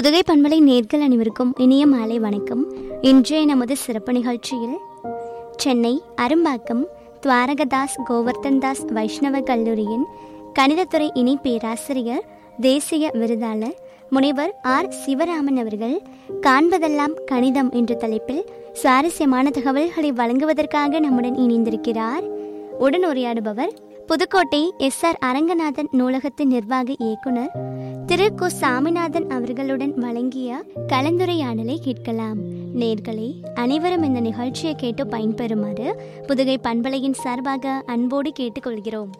புதுகை பண்பலை நேர்கள் அனைவருக்கும் இனிய மாலை வணக்கம் இன்றைய நமது சிறப்பு நிகழ்ச்சியில் சென்னை அரும்பாக்கம் துவாரகதாஸ் கோவர்தன்தாஸ் வைஷ்ணவ கல்லூரியின் கணிதத்துறை இணை பேராசிரியர் தேசிய விருதாளர் முனைவர் ஆர் சிவராமன் அவர்கள் காண்பதெல்லாம் கணிதம் என்ற தலைப்பில் சுவாரஸ்யமான தகவல்களை வழங்குவதற்காக நம்முடன் இணைந்திருக்கிறார் உடன் உரையாடுபவர் புதுக்கோட்டை எஸ் ஆர் அரங்கநாதன் நூலகத்தின் நிர்வாக இயக்குனர் திரு கு சாமிநாதன் அவர்களுடன் வழங்கிய கலந்துரையாடலை கேட்கலாம் நேர்களே அனைவரும் இந்த நிகழ்ச்சியை கேட்டு பயன்பெறுமாறு புதுகை பண்பலையின் சார்பாக அன்போடு கேட்டுக்கொள்கிறோம்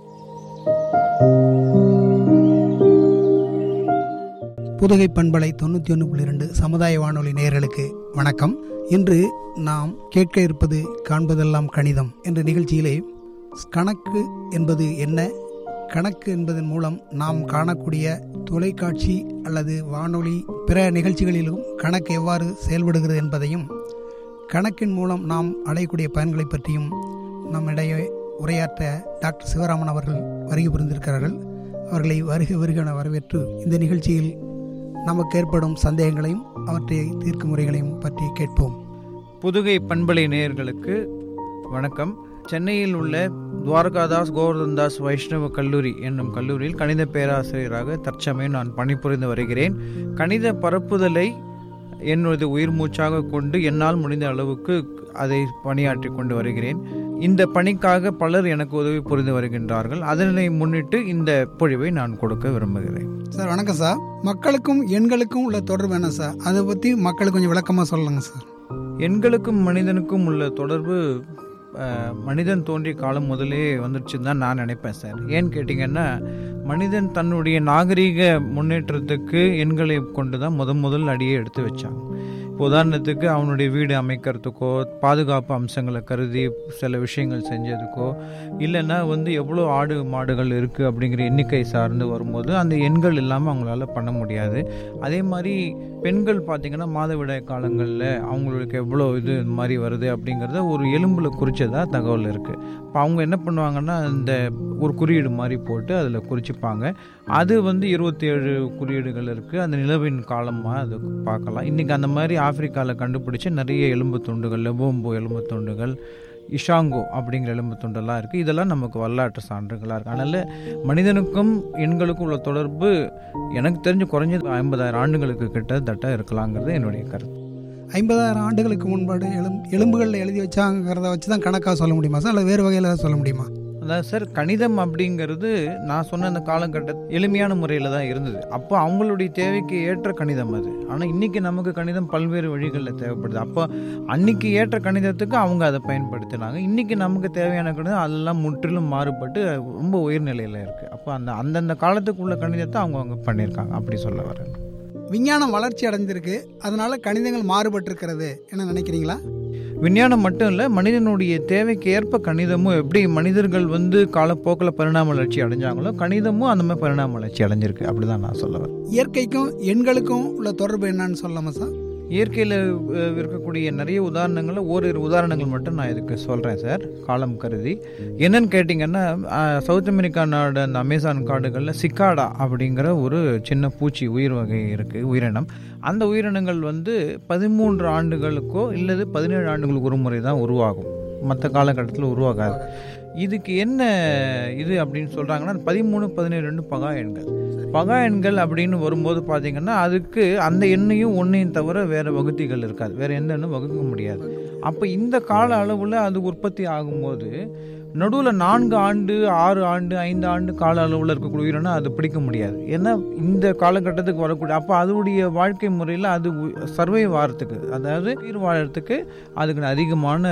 புதுகை பண்பலை தொண்ணூற்றி ஒன்று புள்ளி ரெண்டு சமுதாய வானொலி நேயர்களுக்கு வணக்கம் இன்று நாம் கேட்க இருப்பது காண்பதெல்லாம் கணிதம் என்ற நிகழ்ச்சியிலே கணக்கு என்பது என்ன கணக்கு என்பதன் மூலம் நாம் காணக்கூடிய தொலைக்காட்சி அல்லது வானொலி பிற நிகழ்ச்சிகளிலும் கணக்கு எவ்வாறு செயல்படுகிறது என்பதையும் கணக்கின் மூலம் நாம் அடையக்கூடிய பயன்களை பற்றியும் நம்மிடையே உரையாற்ற டாக்டர் சிவராமன் அவர்கள் வருகை புரிந்திருக்கிறார்கள் அவர்களை வருக வருகென வரவேற்று இந்த நிகழ்ச்சியில் நமக்கு ஏற்படும் சந்தேகங்களையும் அவற்றை தீர்க்கும் முறைகளையும் பற்றி கேட்போம் புதுகை பண்பலை நேயர்களுக்கு வணக்கம் சென்னையில் உள்ள துவாரகாதாஸ் கோவர்தன்தாஸ் வைஷ்ணவ கல்லூரி என்னும் கல்லூரியில் கணித பேராசிரியராக தற்சமயம் நான் பணிபுரிந்து வருகிறேன் கணித பரப்புதலை என்னுடைய உயிர் மூச்சாக கொண்டு என்னால் முடிந்த அளவுக்கு அதை பணியாற்றி கொண்டு வருகிறேன் இந்த பணிக்காக பலர் எனக்கு உதவி புரிந்து வருகின்றார்கள் அதனை முன்னிட்டு இந்த பொழிவை நான் கொடுக்க விரும்புகிறேன் சார் வணக்கம் சார் மக்களுக்கும் எண்களுக்கும் உள்ள தொடர்பு என்ன சார் அதை பற்றி மக்களுக்கு கொஞ்சம் விளக்கமாக சொல்லுங்க சார் எண்களுக்கும் மனிதனுக்கும் உள்ள தொடர்பு அஹ், மனிதன் தோன்றிய காலம் முதலே வந்துடுச்சுன்னு தான் நான் நினைப்பேன் சார் ஏன்னு கேட்டிங்கன்னா மனிதன் தன்னுடைய நாகரீக முன்னேற்றத்துக்கு எண்களை கொண்டு தான் முத முதல் அடியே எடுத்து வச்சான் இப்போ உதாரணத்துக்கு அவனுடைய வீடு அமைக்கிறதுக்கோ பாதுகாப்பு அம்சங்களை கருதி சில விஷயங்கள் செஞ்சதுக்கோ இல்லைன்னா வந்து எவ்வளோ ஆடு மாடுகள் இருக்குது அப்படிங்கிற எண்ணிக்கை சார்ந்து வரும்போது அந்த எண்கள் இல்லாமல் அவங்களால பண்ண முடியாது அதே மாதிரி பெண்கள் பார்த்திங்கன்னா மாதவிடாய் காலங்களில் அவங்களுக்கு எவ்வளோ இது இந்த மாதிரி வருது அப்படிங்கிறத ஒரு எலும்பில் குறிச்சதாக தகவல் இருக்குது இப்போ அவங்க என்ன பண்ணுவாங்கன்னா இந்த ஒரு குறியீடு மாதிரி போட்டு அதில் குறிச்சிப்பாங்க அது வந்து இருபத்தி ஏழு குறியீடுகள் இருக்குது அந்த நிலவின் காலமாக அது பார்க்கலாம் இன்றைக்கி அந்த மாதிரி ஆப்பிரிக்காவில் கண்டுபிடிச்ச நிறைய எலும்பு துண்டுகள் லெபோம்போ எலும்பு துண்டுகள் இஷாங்கோ அப்படிங்கிற எலும்பு துண்டெல்லாம் இருக்குது இதெல்லாம் நமக்கு வரலாற்று சான்றுகளாக இருக்குது அதனால் மனிதனுக்கும் எண்களுக்கும் உள்ள தொடர்பு எனக்கு தெரிஞ்சு குறைஞ்சது ஐம்பதாயிரம் ஆண்டுகளுக்கு கிட்டத்தட்ட இருக்கலாங்கிறது என்னுடைய கருத்து ஐம்பதாயிரம் ஆண்டுகளுக்கு முன்பாடு எலும் எலும்புகளில் எழுதி வச்சாங்கிறத வச்சு தான் கணக்காக சொல்ல முடியுமா சார் அல்லது வேறு வகையில் சொல்ல முடியுமா அதாவது சார் கணிதம் அப்படிங்கிறது நான் சொன்ன அந்த காலகட்ட எளிமையான முறையில் தான் இருந்தது அப்போ அவங்களுடைய தேவைக்கு ஏற்ற கணிதம் அது ஆனால் இன்றைக்கி நமக்கு கணிதம் பல்வேறு வழிகளில் தேவைப்படுது அப்போ அன்னைக்கு ஏற்ற கணிதத்துக்கு அவங்க அதை பயன்படுத்தினாங்க இன்றைக்கி நமக்கு தேவையான கணிதம் அதெல்லாம் முற்றிலும் மாறுபட்டு ரொம்ப உயர்நிலையில் இருக்குது அப்போ அந்த அந்தந்த காலத்துக்குள்ள கணிதத்தை அவங்க அவங்க பண்ணியிருக்காங்க அப்படி சொல்ல வரேன் விஞ்ஞானம் வளர்ச்சி அடைஞ்சிருக்கு அதனால கணிதங்கள் மாறுபட்டிருக்கிறது என்ன நினைக்கிறீங்களா விஞ்ஞானம் மட்டும் இல்லை மனிதனுடைய தேவைக்கு ஏற்ப கணிதமும் எப்படி மனிதர்கள் வந்து காலப்போக்கில் பரிணாம வளர்ச்சி அடைஞ்சாங்களோ கணிதமும் அந்த மாதிரி பரிணாம வளர்ச்சி அடைஞ்சிருக்கு அப்படிதான் நான் சொல்ல வரேன் இயற்கைக்கும் எண்களுக்கும் உள்ள தொடர்பு என்னன்னு சொல்லலாமா சார் இயற்கையில் அஹ், இருக்கக்கூடிய நிறைய உதாரணங்களில் ஓரிரு உதாரணங்கள் மட்டும் நான் இதுக்கு சொல்கிறேன் சார் காலம் கருதி என்னன்னு கேட்டிங்கன்னா அஹ், சவுத் அமெரிக்கா நாடு அந்த அமேசான் காடுகளில் சிக்காடா அப்படிங்கிற ஒரு சின்ன பூச்சி உயிர் வகை இருக்குது உயிரினம் அந்த உயிரினங்கள் வந்து பதிமூன்று ஆண்டுகளுக்கோ இல்லது பதினேழு ஆண்டுகளுக்கு ஒரு முறை தான் உருவாகும் மற்ற காலகட்டத்தில் உருவாகாது இதுக்கு என்ன இது அப்படின்னு சொல்கிறாங்கன்னா பதிமூணு பதினேழு ரெண்டு பகா எண்கள் பகா எண்கள் அப்படின்னு வரும்போது பார்த்தீங்கன்னா அதுக்கு அந்த எண்ணையும் ஒன்றையும் தவிர வேறு வகுத்திகள் இருக்காது வேறு எந்த எண்ணும் வகுக்க முடியாது அப்போ இந்த கால அளவில் அது உற்பத்தி ஆகும்போது நடுவில் நான்கு ஆண்டு ஆறு ஆண்டு ஐந்து ஆண்டு கால அளவில் இருக்கக்கூடிய உயிரினம் அது பிடிக்க முடியாது ஏன்னா இந்த காலகட்டத்துக்கு வரக்கூடிய அப்போ அதோடைய வாழ்க்கை முறையில் அது சர்வை வாரத்துக்கு அதாவது உயிர் வாழறதுக்கு அதுக்கு அதிகமான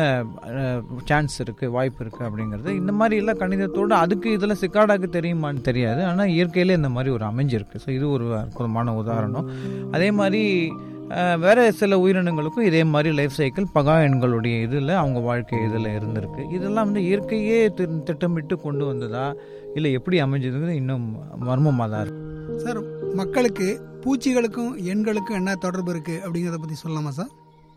சான்ஸ் இருக்குது வாய்ப்பு இருக்குது அப்படிங்கிறது இந்த மாதிரி எல்லாம் கணிதத்தோடு அதுக்கு இதில் சிக்காடாக்கு தெரியுமான்னு தெரியாது ஆனால் இயற்கையிலே இந்த மாதிரி ஒரு அமைஞ்சிருக்கு ஸோ இது ஒரு அற்புதமான உதாரணம் அதே மாதிரி அஹ், வேற சில உயிரினங்களுக்கும் இதே மாதிரி லைஃப் சைக்கிள் பகா எண்களுடைய இதில் அவங்க வாழ்க்கை இதில் இருந்திருக்கு இதெல்லாம் வந்து இயற்கையே தி- திட்டமிட்டு கொண்டு வந்ததா இல்லை எப்படி அமைஞ்சதுங்கிறது இன்னும் மர்மமாக தான் இருக்கு சார் மக்களுக்கு பூச்சிகளுக்கும் எண்களுக்கும் என்ன தொடர்பு இருக்குது அப்படிங்கிறத பற்றி சொல்லலாமா சார்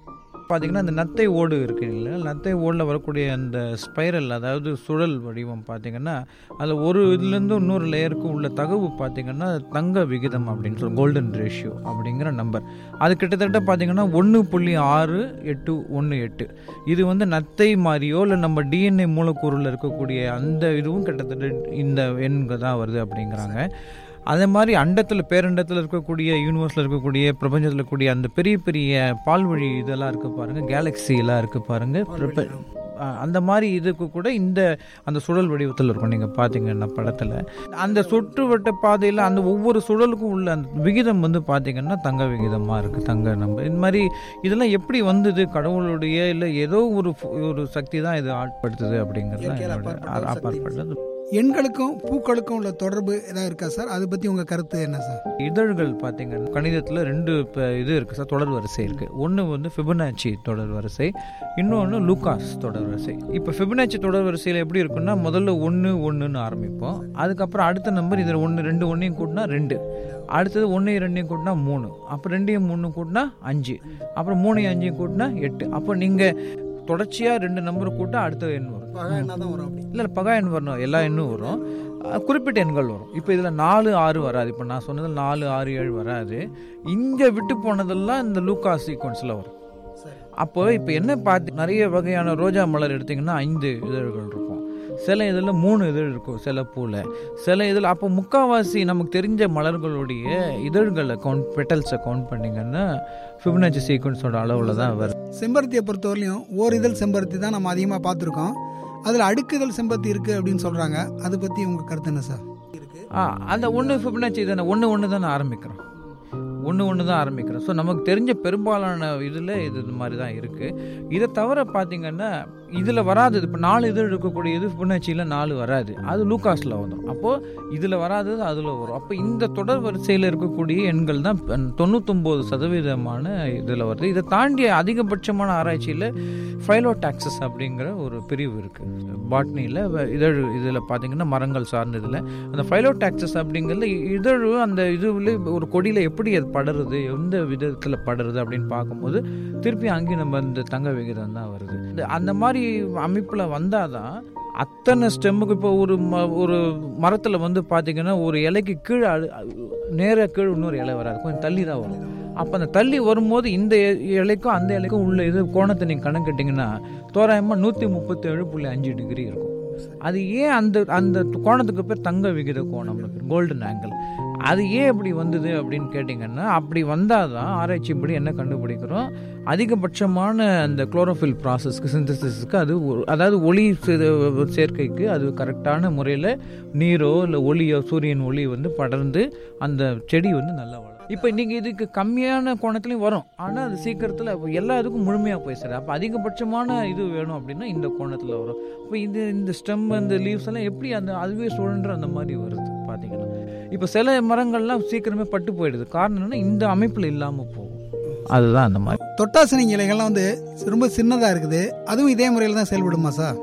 பார்த்தீங்கன்னா இந்த நத்தை ஓடு இருக்கு இல்லைங்களா நத்தை ஓடில் வரக்கூடிய அந்த ஸ்பைரல் அதாவது சுழல் வடிவம் பார்த்தீங்கன்னா அதில் ஒரு இதுலேருந்து இன்னொரு லேயருக்கு உள்ள தகவு பார்த்தீங்கன்னா தங்க விகிதம் அப்படின்னு சொல்லி கோல்டன் ரேஷியோ அப்படிங்கிற நம்பர் அது கிட்டத்தட்ட பார்த்தீங்கன்னா ஒன்று புள்ளி ஆறு எட்டு ஒன்று எட்டு இது வந்து நத்தை மாதிரியோ இல்லை நம்ம டிஎன்ஏ மூலக்கூறில் இருக்கக்கூடிய அந்த இதுவும் கிட்டத்தட்ட இந்த எண்கள் தான் வருது அப்படிங்கிறாங்க அதே மாதிரி அண்டத்தில் பேரண்டத்தில் இருக்கக்கூடிய யூனிவர்ஸில் இருக்கக்கூடிய பிரபஞ்சத்தில் இருக்கக்கூடிய அந்த பெரிய பெரிய பால்வழி இதெல்லாம் இருக்கு பாருங்க கேலக்ஸிலாம் இருக்கு பாருங்க பிரப- ஆ, அந்த மாதிரி இதுக்கு கூட இந்த அந்த சுழல் வடிவத்தில் இருக்கும் நீங்கள் பார்த்தீங்கன்னா படத்தில் அந்த சுற்றுவட்ட பாதையில் அந்த ஒவ்வொரு சுழலுக்கும் உள்ள அந்த விகிதம் வந்து பார்த்தீங்கன்னா தங்க விகிதமாக இருக்குது தங்க நம்ப இந்த மாதிரி இதெல்லாம் எப்படி வந்தது கடவுளுடைய இல்லை ஏதோ ஒரு ஃபு- ஒரு சக்தி தான் இது ஆட்படுத்துது அப்படிங்கிறது தான் இயற்கையால் என்னோட அப்பாற்பட்ட ஒரு சக்தி. அப்பாற்பட்டது எண்களுக்கும் பூக்களுக்கும் உள்ள தொடர்பு ஏதாவது இருக்கா சார் அதை பற்றி உங்கள் கருத்து என்ன சார் இதழ்கள் பார்த்தீங்கன்னா கணிதத்தில் ரெண்டு ப- இது இருக்குது சார் தொடர் வரிசை இருக்குது ஒன்று வந்து ஃபிபனாச்சி தொடர் வரிசை இன்னொன்று லூகாஸ் தொடர் வரிசை இப்போ ஃபிபனாச்சி தொடர் வரிசையில் எப்படி இருக்குன்னா முதல்ல ஒன்று ஒன்றுன்னு ஆரம்பிப்போம் அதுக்கப்புறம் அடுத்த நம்பர் இதில் ஒன்று ரெண்டு ஒன்றையும் கூட்டினா ரெண்டு அடுத்தது ஒன்று ரெண்டையும் கூட்டினா மூணு அப்புறம் ரெண்டையும் மூணு கூட்டினா அஞ்சு அப்புறம் மூணையும் அஞ்சையும் கூட்டினா எட்டு அப்போ நீங்கள் தொடர்ச்சியாக ரெண்டு நம்பர் கூட்டா அடுத்த எண் வரும் என்ன தான் வரும் அப்படி இல்லை பகா எண் வரணும் எல்லா எண்ணும் வரும் அஹ் குறிப்பிட்ட எண்கள் வரும் இப்போ இதில் நாலு ஆறு வராது இப்போ நான் சொன்னது நாலு ஆறு ஏழு வராது இங்கே விட்டு போனதெல்லாம் இந்த லூக்கா சீக்வன்ஸில் வரும் சரி அப்போ இப்போ என்ன பார்த்து நிறைய வகையான ரோஜா மலர் எடுத்தீங்கன்னா ஐந்து இதழ்கள் இருக்கும் சில இதில் மூணு இதழ் இருக்கும் சில பூவில் சில இதில் அப்போ முக்காவாசி நமக்கு தெரிஞ்ச மலர்களுடைய இதழ்களை கவுண்ட் பெட்டல்ஸை கவுண்ட் பண்ணிங்கன்னா ஃபிபனாச்சி சீக்வன்ஸோட அளவில் தான் வருது செம்பருத்தியை பொறுத்தவரையிலையும் ஓர் இதழ் செம்பருத்தி தான் நம்ம அதிகமாக பார்த்துருக்கோம் அதில் அடுக்குதல் செம்பருத்தி இருக்குது அப்படின்னு சொல்கிறாங்க அதை பற்றி உங்கள் கருத்து என்ன சார் ஆ அந்த ஒன்று ஃபிபனாச்சி தானே ஒன்று ஒன்று தானே ஆரம்பிக்கிறோம் ஒன்று ஒன்று தான் ஆரம்பிக்கிறோம் ஸோ நமக்கு தெரிஞ்ச பெரும்பாலான இதில் இது இந்த மாதிரி தான் இருக்குது இதை தவிர பார்த்தீங்கன்னா இதில் வராது இப்போ நாலு இதழ் இருக்கக்கூடியது ஃபிபனாச்சியில் நாலு வராது அது லூகாஸில் வந்துடும் அப்போது இதில் வராதது அதில் வரும் அப்போ இந்த தொடர் வரிசையில் இருக்கக்கூடிய எண்கள் தான் தொண்ணூத்தொம்பது சதவீதமான இதில் வருது இதை தாண்டி அதிகபட்சமான ஆராய்ச்சியில் ஃபைலோடாக்சஸ் அப்படிங்கிற ஒரு பிரிவு இருக்குது பாட்னியில் இதழ் இதில் பார்த்தீங்கன்னா மரங்கள் சார்ந்ததில் அந்த ஃபைலோடாக்சஸ் அப்படிங்கிறது இதழ் அந்த இதுவில் ஒரு கொடியில் எப்படி அது படருது எந்த விதத்தில் படருது அப்படின்னு பார்க்கும்போது திருப்பி அங்கேயும் நம்ம இந்த தங்க விகிதம் தான் வருது இந்த- அந்த மாதிரி அமைப்பில் வந்தால் தான் அத்தனை ஸ்டெம்முக்கு இப்போ ஒரு ம ஒரு மரத்தில் வந்து பார்த்தீங்கன்னா ஒரு இலைக்கு கீழே அழு நேராக கீழே இன்னொரு இலை வராது கொஞ்சம் தள்ளி தான் வரும் அப்போ அந்த தள்ளி வரும்போது இந்த இ- இலைக்கும் அந்த இலைக்கும் உள்ள இது கோணத்தை நீங்கள் கணக்கிட்டிங்கன்னா தோராயமாக நூற்றி முப்பத்தேழு புள்ளி அஞ்சு டிகிரி இருக்கும் அது ஏன் அந்த அந்த கோணத்துக்கு பேர் தங்க விகித கோணம் கோல்டன் ஆங்கிள் அது ஏன் இப்படி வந்தது அப்படின்னு கேட்டிங்கன்னா அப்படி வந்தால் தான் ஆராய்ச்சிப்படி என்ன கண்டுபிடிக்கிறோம் அதிகபட்சமான அந்த குளோரோஃபில் ப்ராசஸ்க்கு சிந்தசிஸ்க்கு அது ஒரு- அதாவது ஒளி சே- சேர்க்கைக்கு அது கரெக்டான முறையில் நீரோ இல்லை ஒளியோ சூரியன் ஒளி வந்து படர்ந்து அந்த செடி வந்து நல்லா வளரும் இப்போ நீங்கள் இதுக்கு கம்மியான கோணத்துலையும் வரும் ஆனால் அது சீக்கிரத்தில் எல்லா இதுக்கும் முழுமையாக போய் சேரும் அப்போ அதிகபட்சமான இது வேணும் அப்படின்னா இந்த கோணத்தில் வரும் இப்போ இந்த இந்த ஸ்டெம் அந்த லீவ்ஸ் எல்லாம் எப்படி அந்த அதுவே சுழன்ற அந்த மாதிரி வருது பார்த்தீங்கன்னா இப்போ சில மரங்கள்லாம் சீக்கிரமே பட்டு போயிடுது காரணம் என்னன்னா இந்த அமைப்பில் இல்லாமல் போகும் அதுதான் அந்த மாதிரி தொட்டாசினி இலைகள்லாம் வந்து ரொம்ப சின்னதாக இருக்குது அதுவும் இதே முறையில் தான் செயல்படுமா சார்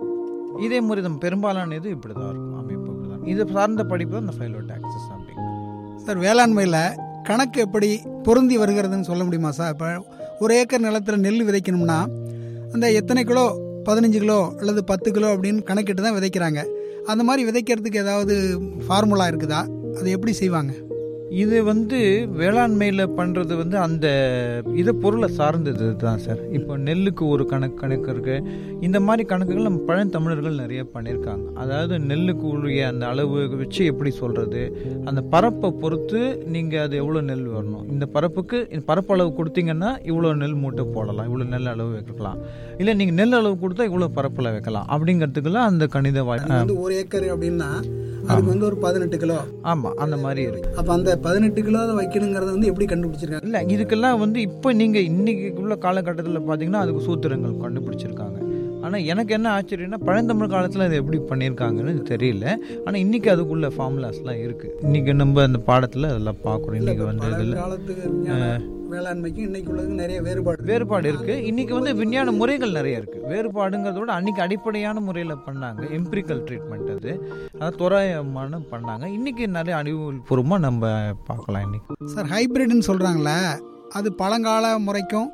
இதே மாதிரி நம்ம பெரும்பாலான இது இப்படி தான் இருக்கும் அமைப்பு இப்படி தான் இது சார்ந்த படிப்பு தான் இந்த ஃபைலோடாக்சஸ் அப்படிங்கிறது சார் வேளாண்மையில் கணக்கு எப்படி பொருந்தி வருகிறதுன்னு சொல்ல முடியுமா சார் இப்போ ஒரு ஏக்கர் நிலத்தில் நெல் விதைக்கணும்னா அந்த எத்தனை கிலோ பதினஞ்சு கிலோ அல்லது பத்து கிலோ அப்படின்னு கணக்கிட்டு தான் விதைக்கிறாங்க அந்த மாதிரி விதைக்கிறதுக்கு ஏதாவது ஃபார்முலா இருக்குதா அதை எப்படி செய்வாங்க இது வந்து வேளாண்மையில் பண்ணுறது வந்து அந்த இதை பொருளை சார்ந்தது தான் சார் இப்போ நெல்லுக்கு ஒரு கணக்கு கணக்கு இருக்கு இந்த மாதிரி கணக்குகள் நம்ம பழந்தமிழர்கள் நிறைய பண்ணியிருக்காங்க அதாவது நெல்லுக்கு உரிய அந்த அளவு வச்சு எப்படி சொல்கிறது அந்த பரப்பை பொறுத்து நீங்கள் அது எவ்வளோ நெல் வரணும் இந்த பரப்புக்கு இந்த பரப்பளவு கொடுத்தீங்கன்னா இவ்வளோ நெல் மூட்டை போடலாம் இவ்வளோ நெல் அளவு வைக்கலாம் இல்லை நீங்கள் நெல் அளவு கொடுத்தா இவ்வளோ பரப்பில் வைக்கலாம் அப்படிங்கிறதுக்கெல்லாம் அந்த கணித வாய் வந்து ஒரு ஏக்கர் அப்படின்னா அதுக்கு வந்து ஒரு பதினெட்டு கிலோ ஆமாம் அந்த மாதிரி இருக்கு அப்போ அந்த பதினெட்டு கிலோ வைக்கணுங்கிறத வந்து எப்படி கண்டுபிடிச்சிருக்காங்க இல்லை இதுக்கெல்லாம் வந்து இப்போ நீங்கள் இன்னைக்கு உள்ள காலகட்டத்தில் பார்த்தீங்கன்னா அதுக்கு சூத்திரங்கள் கண்டுபிடிச்சிருக்காங்க ஆனால் எனக்கு என்ன ஆச்சரியம்னா பழந்தமிழ் காலத்தில் அது எப்படி பண்ணியிருக்காங்கன்னு எனக்கு தெரியல ஆனால் இன்னைக்கு அதுக்குள்ள ஃபார்முலாஸ்லாம் இருக்குது இன்னைக்கு நம்ம அந்த பாடத்தில் அதெல்லாம் பார்க்குறோம் இன்னைக்கு வந்து இதில் காலத்துக்கு விஞ்ஞான வேளாண்மைக்கும் இன்னைக்கு உள்ளதுக்கு நிறைய வேறுபாடு வேறுபாடு இருக்குது இன்னைக்கு வந்து விஞ்ஞான முறைகள் நிறைய இருக்குது வேறுபாடுங்கிறத விட அன்னைக்கு அடிப்படையான முறையில் பண்ணாங்க எம்பிரிக்கல் ட்ரீட்மெண்ட் அது அதாவது தோராயமான பண்ணாங்க இன்னைக்கு நிறைய அறிவுபூர்வமாக நம்ம பார்க்கலாம் இன்னைக்கு சார் ஹைபிரிட்னு சொல்கிறாங்களே அது பழங்கால முறைக்கும்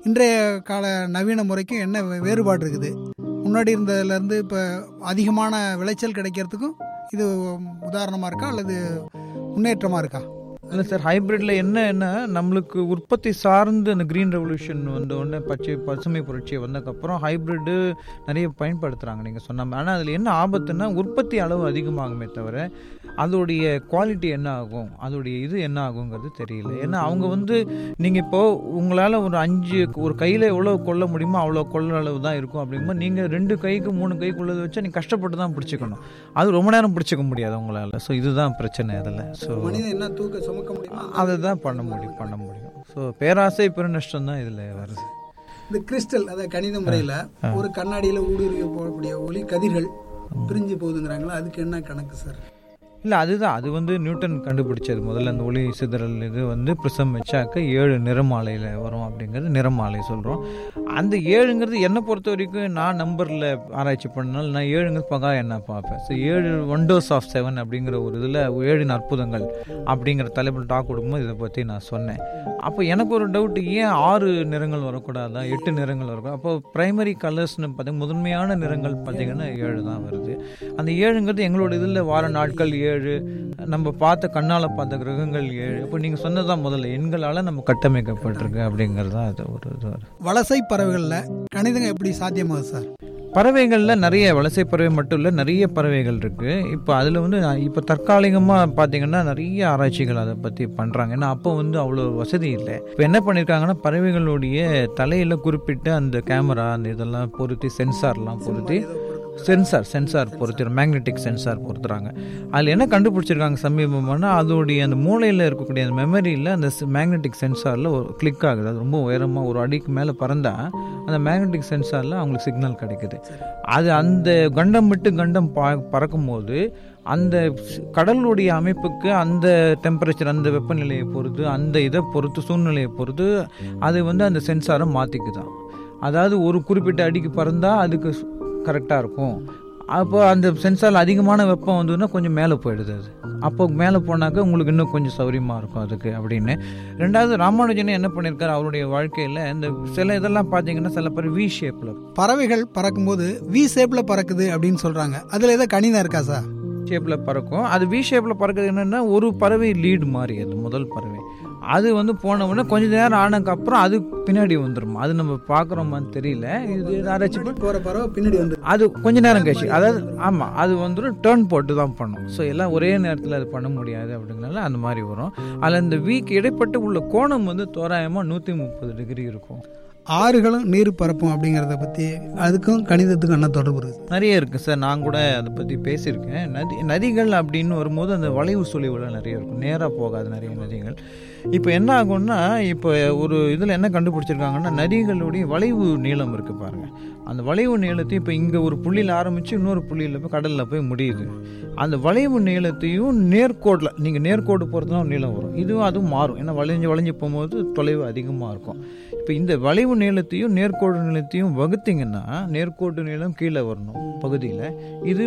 இன்றைய கால நவீன முறைக்கும் என்ன வே- வேறுபாடு இருக்குது முன்னாடி இருந்ததுலேருந்து இப்போ அதிகமான விளைச்சல் கிடைக்கிறதுக்கும் இது உதாரணமாக இருக்கா அல்லது முன்னேற்றமாக இருக்கா இல்லை சார் ஹைப்ரிட்ல என்ன என்ன நம்மளுக்கு உற்பத்தி சார்ந்து அந்த கிரீன் ரெவல்யூஷன் வந்த உடனே பச்சை பசுமை புரட்சி வந்ததுக்கப்புறம் ஹைப்ரிட்டு நிறைய பயன்படுத்துகிறாங்க நீங்கள் சொன்ன மாதிரி ஆனால் அதில் என்ன ஆபத்துன்னா உற்பத்தி அளவு அதிகமாகுமே தவிர அதோடைய குவாலிட்டி என்ன ஆகும் அதோடைய இது என்ன ஆகுங்கிறது தெரியல ஏன்னா அவங்க வந்து நீங்கள் இப்போ உங்களால் ஒரு அஞ்சு ஒரு கையில் எவ்வளோ கொள்ள முடியுமோ அவ்வளோ கொள்ள அளவு தான் இருக்கும் அப்படிங்கும்போது நீங்கள் ரெண்டு கைக்கு மூணு கைக்குள்ளது வச்சா நீங்கள் கஷ்டப்பட்டு தான் பிடிச்சிக்கணும் அது ரொம்ப நேரம் பிடிச்சிக்க முடியாது உங்களால் ஸோ இதுதான் பிரச்சனை அதில் ஸோ மனிதன் என்ன தூக்க சுமக்க முடியுமா அதை தான் பண்ண முடியும் பண்ண முடியும் ஸோ பேராசை பெருநஷ்டம் தான் இதில் வருது இந்த கிறிஸ்டல் அதாவது கணித முறையில் ஒரு கண்ணாடியில் ஊடுருவி போடக்கூடிய ஒளி கதிர்கள் பிரிஞ்சு போகுதுங்கிறாங்களா அதுக்கு என்ன கணக்கு சார் இல்லை அதுதான் அது வந்து நியூட்டன் கண்டுபிடிச்சது முதல்ல அந்த ஒளி சிதறல் இது வந்து ப்ரிசம் வச்சாக்க ஏழு நிறமாலையில் வரும் அப்படிங்கிறது நிறமாலை சொல்கிறோம் அந்த ஏழுங்கிறது என்னை பொறுத்த வரைக்கும் நான் நம்பரில் ஆராய்ச்சி பண்ணனால நான் ஏழுங்கிறது பகா என்ன பார்ப்பேன் ஸோ ஏழு ஒண்டர்ஸ் ஆஃப் செவன் அப்படிங்கிற ஒரு இதில் ஏழின் அற்புதங்கள் அப்படிங்கிற தலைப்பில் டாக் கொடுக்கும்போது இதை பற்றி நான் சொன்னேன் அப்போ எனக்கு ஒரு டவுட் ஏன் ஆறு நிறங்கள் வரக்கூடாதா எட்டு நிறங்கள் வரக்கூடாது அப்போ பிரைமரி கலர்ஸ்னு பார்த்தீங்கன்னா முதன்மையான நிறங்கள் பார்த்தீங்கன்னா ஏழு தான் வருது அந்த ஏழுங்கிறது எங்களோட இதில் வார நாட்கள் ஏழு நம்ம பார்த்த கண்ணால் பார்த்த கிரகங்கள் ஏழு இப்போ நீங்கள் சொன்னதான் முதல்ல எண்களால் நம்ம கட்டமைக்கப்பட்டிருக்கு அப்படிங்கிறது தான் அது ஒரு இது வருது. வலசை பறவைகளில் கணிதங்க எப்படி சாத்தியமாகுது சார் பறவைகளில் நிறைய வலசை பறவை மட்டும் இல்லை நிறைய பறவைகள் இருக்குது இப்போ அதில் வந்து நான் இப்போ தற்காலிகமாக பார்த்தீங்கன்னா நிறைய ஆராய்ச்சிகள் அதை பற்றி பண்ணுறாங்க ஏன்னா அப்போ வந்து அவ்வளோ வசதி இல்லை இப்போ என்ன பண்ணியிருக்காங்கன்னா பறவைகளுடைய தலையில் குறிப்பிட்ட அந்த கேமரா அந்த இதெல்லாம் பொருத்தி சென்சார்லாம் பொருத்தி சென்சார் சென்சார் பொறுத்து மேக்னெட்டிக் சென்சார் பொறுத்துறாங்க அதில் என்ன கண்டுபிடிச்சிருக்காங்க சமீபமான அதோடைய அந்த மூளையில் இருக்கக்கூடிய அந்த மெமரியில் அந்த மேக்னெட்டிக் சென்சாரில் ஒரு கிளிக் ஆகுது அது ரொம்ப உயரமாக ஒரு அடிக்கு மேலே பறந்தா அந்த மேக்னெட்டிக் சென்சாரில் அவங்களுக்கு சிக்னல் கிடைக்குது அது அந்த கண்டம் விட்டு கண்டம் பா பறக்கும்போது அந்த ஸ்- கடலுடைய அமைப்புக்கு அந்த டெம்பரேச்சர் அந்த வெப்பநிலையை பொறுத்து அந்த இதை பொறுத்து சூழ்நிலையை பொறுத்து அது வந்து அந்த சென்சாரை மாற்றிக்குதான் அதாவது ஒரு குறிப்பிட்ட அடிக்கு பறந்தா அதுக்கு கரெக்டாக இருக்கும் அப்போ அந்த சென்சாரில் அதிகமான வெப்பம் வந்ததுன்னா கொஞ்சம் மேலே போயிடுது அது அப்போ மேலே போனாக்க உங்களுக்கு இன்னும் கொஞ்சம் சௌரியமாக இருக்கும் அதுக்கு அப்படின்னு ரெண்டாவது ராமானுஜன் என்ன பண்ணியிருக்காரு அவருடைய வாழ்க்கையில் இந்த சில இதெல்லாம் பார்த்தீங்கன்னா சில பேர் வி ஷேப்பில் பறவைகள் பறக்கும்போது வி ஷேப்பில் பறக்குது அப்படின்னு சொல்கிறாங்க அதில் ஏதோ கணிதம் இருக்கா சார் ஷேப்பில் பறக்கும் அது வி ஷேப்பில் பறக்குது என்னென்னா ஒரு பறவை லீடு மாதிரி அது முதல் பறவை அது வந்து போன உடனே கொஞ்ச நேரம் ஆனதுக்கு அப்புறம் அது பின்னாடி வந்துடும் அது நம்ம பார்க்குறோமான்னு தெரியல இது ஆராய்ச்சி பண்ணி போகிற பறவை பின்னாடி வந்து அது கொஞ்ச நேரம் கழிச்சு அதாவது ஆமாம் அது வந்துடும் டேர்ன் போட்டு தான் பண்ணும் ஸோ எல்லாம் ஒரே நேரத்தில் அது பண்ண முடியாது அப்படிங்கிறனால அந்த மாதிரி வரும் அதில் இந்த வீக் இடைப்பட்டு உள்ள கோணம் வந்து தோராயமாக நூற்றி முப்பது டிகிரி இருக்கும் ஆறுகளும் நீர் பரப்பும் அப்படிங்கிறத பற்றி அதுக்கும் கணிதத்துக்கும் என்ன தொடர்பு இருக்குது நிறைய இருக்குது சார் நான் கூட அதை பற்றி பேசியிருக்கேன் நதி நதிகள் அப்படின்னு வரும்போது அந்த வளைவு சுழிவுலாம் நிறைய இருக்கும் நேராக போகாது நிறைய நதிகள் இப்போ என்ன ஆகும்னா இப்போ ஒரு இதில் என்ன கண்டுபிடிச்சிருக்காங்கன்னா நதிகளுடைய வளைவு நீளம் இருக்குது பாருங்கள் அந்த வளைவு நீளத்தையும் இப்போ இங்கே ஒரு புள்ளியில் ஆரம்பித்து இன்னொரு புள்ளியில் போய் கடலில் போய் முடியுது அந்த வளைவு நீளத்தையும் நேர்கோட்டில் நீங்கள் நேர்கோடு பொறுத்து தான் நீளம் வரும் இதுவும் அதுவும் மாறும் ஏன்னா வளைஞ்சு வளைஞ்சு போகும்போது தொலைவு அதிகமாக இருக்கும் இப்போ இந்த வளைவு நீளத்தையும் நேர்கோடு நீளத்தையும் வகுத்தீங்கன்னா நேர்கோட்டு நீளம் கீழே வரணும் பகுதியில் இது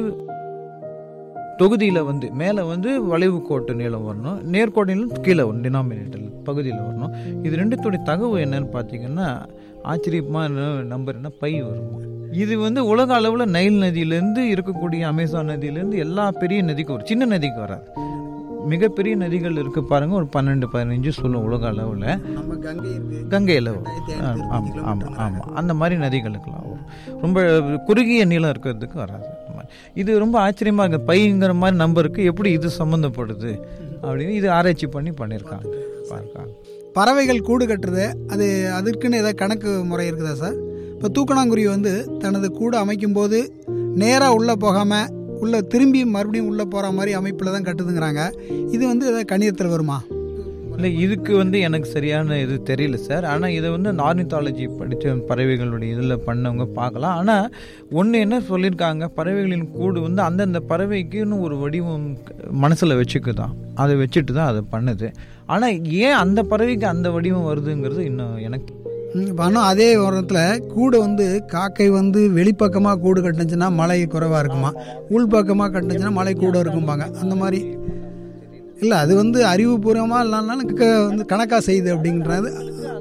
தொகுதியில் வந்து மேலே வந்து வளைவு கோட்டு நீளம் வரணும் நேர்கோட்டு நீளம் கீழே வரும் டினாமினேட்டர் பகுதியில் வரணும் இது ரெண்டுத்துடைய தகவல் என்னன்னு பார்த்தீங்கன்னா ஆச்சரியமான நம்பர் என்ன பை வரும் இது வந்து உலக அளவில் நைல் நதியிலேருந்து இருக்கக்கூடிய அமேசான் நதியிலேருந்து எல்லா பெரிய நதிக்கும் வரும் சின்ன நதிக்கு வராது மிகப்பெரிய நதிகள் இருக்கு பாருங்க ஒரு பன்னெண்டு பதினஞ்சு சொல்லும் உலக அளவில் நம்ம கங்கை இருக்கு கங்கையில் வரும் ஆமாம் ஆமாம் ஆமாம் அந்த மாதிரி நதிகளுக்கெல்லாம் வரும் ரொம்ப குறுகிய நீளம் இருக்கிறதுக்கு வராது அந்த மாதிரி. இது ரொம்ப ஆச்சரியமாக இருக்குது பைங்கிற மாதிரி நம்பருக்கு எப்படி இது சம்மந்தப்படுது அப்படின்னு இது ஆராய்ச்சி பண்ணி பண்ணியிருக்காங்க பார்க்காங்க பறவைகள் கூடு கட்டுறது அது அதற்குன்னு ஏதாவது கணக்கு முறை இருக்குதா சார் இப்போ தூக்கணாங்குருவி வந்து தனது கூடு அமைக்கும் போது நேராக உள்ளே போகாமல் உள்ளே திரும்பி மறுபடியும் உள்ளே போகிற மாதிரி அமைப்பில் தான் கட்டுதுங்கிறாங்க இது வந்து ஏதாவது கணிதத்தில் வருமா இல்லை இதுக்கு வந்து எனக்கு சரியான இது தெரியல சார் ஆனால் இதை வந்து ஆர்னித்தாலஜி படித்த பறவைகளுடைய இதில் பண்ணவங்க பார்க்கலாம் ஆனால் ஒன்று என்ன சொல்லியிருக்காங்க பறவைகளின் கூடு வந்து அந்தந்த பறவைக்குன்னு ஒரு வடிவம் மனசில் வச்சுக்குதான் அதை வச்சுட்டு தான் அதை பண்ணுது ஆனால் ஏன் அந்த பறவைக்கு அந்த வடிவம் வருதுங்கிறது இன்னும் எனக்கு இப்போ ஆனால் அதே வாரத்தில் கூடு வந்து காக்கை வந்து வெளிப்பக்கமாக கூடு கட்டுனுச்சுன்னா மழை குறைவாக இருக்குமா உள்பக்கமாக கட்டுனுச்சுன்னா மழை கூட இருக்கும்பாங்க அந்த மாதிரி இல்லை அது வந்து அறிவுபூர்வமாக இல்லைனாலும் க- வந்து கணக்காக செய்யுது அப்படின்றது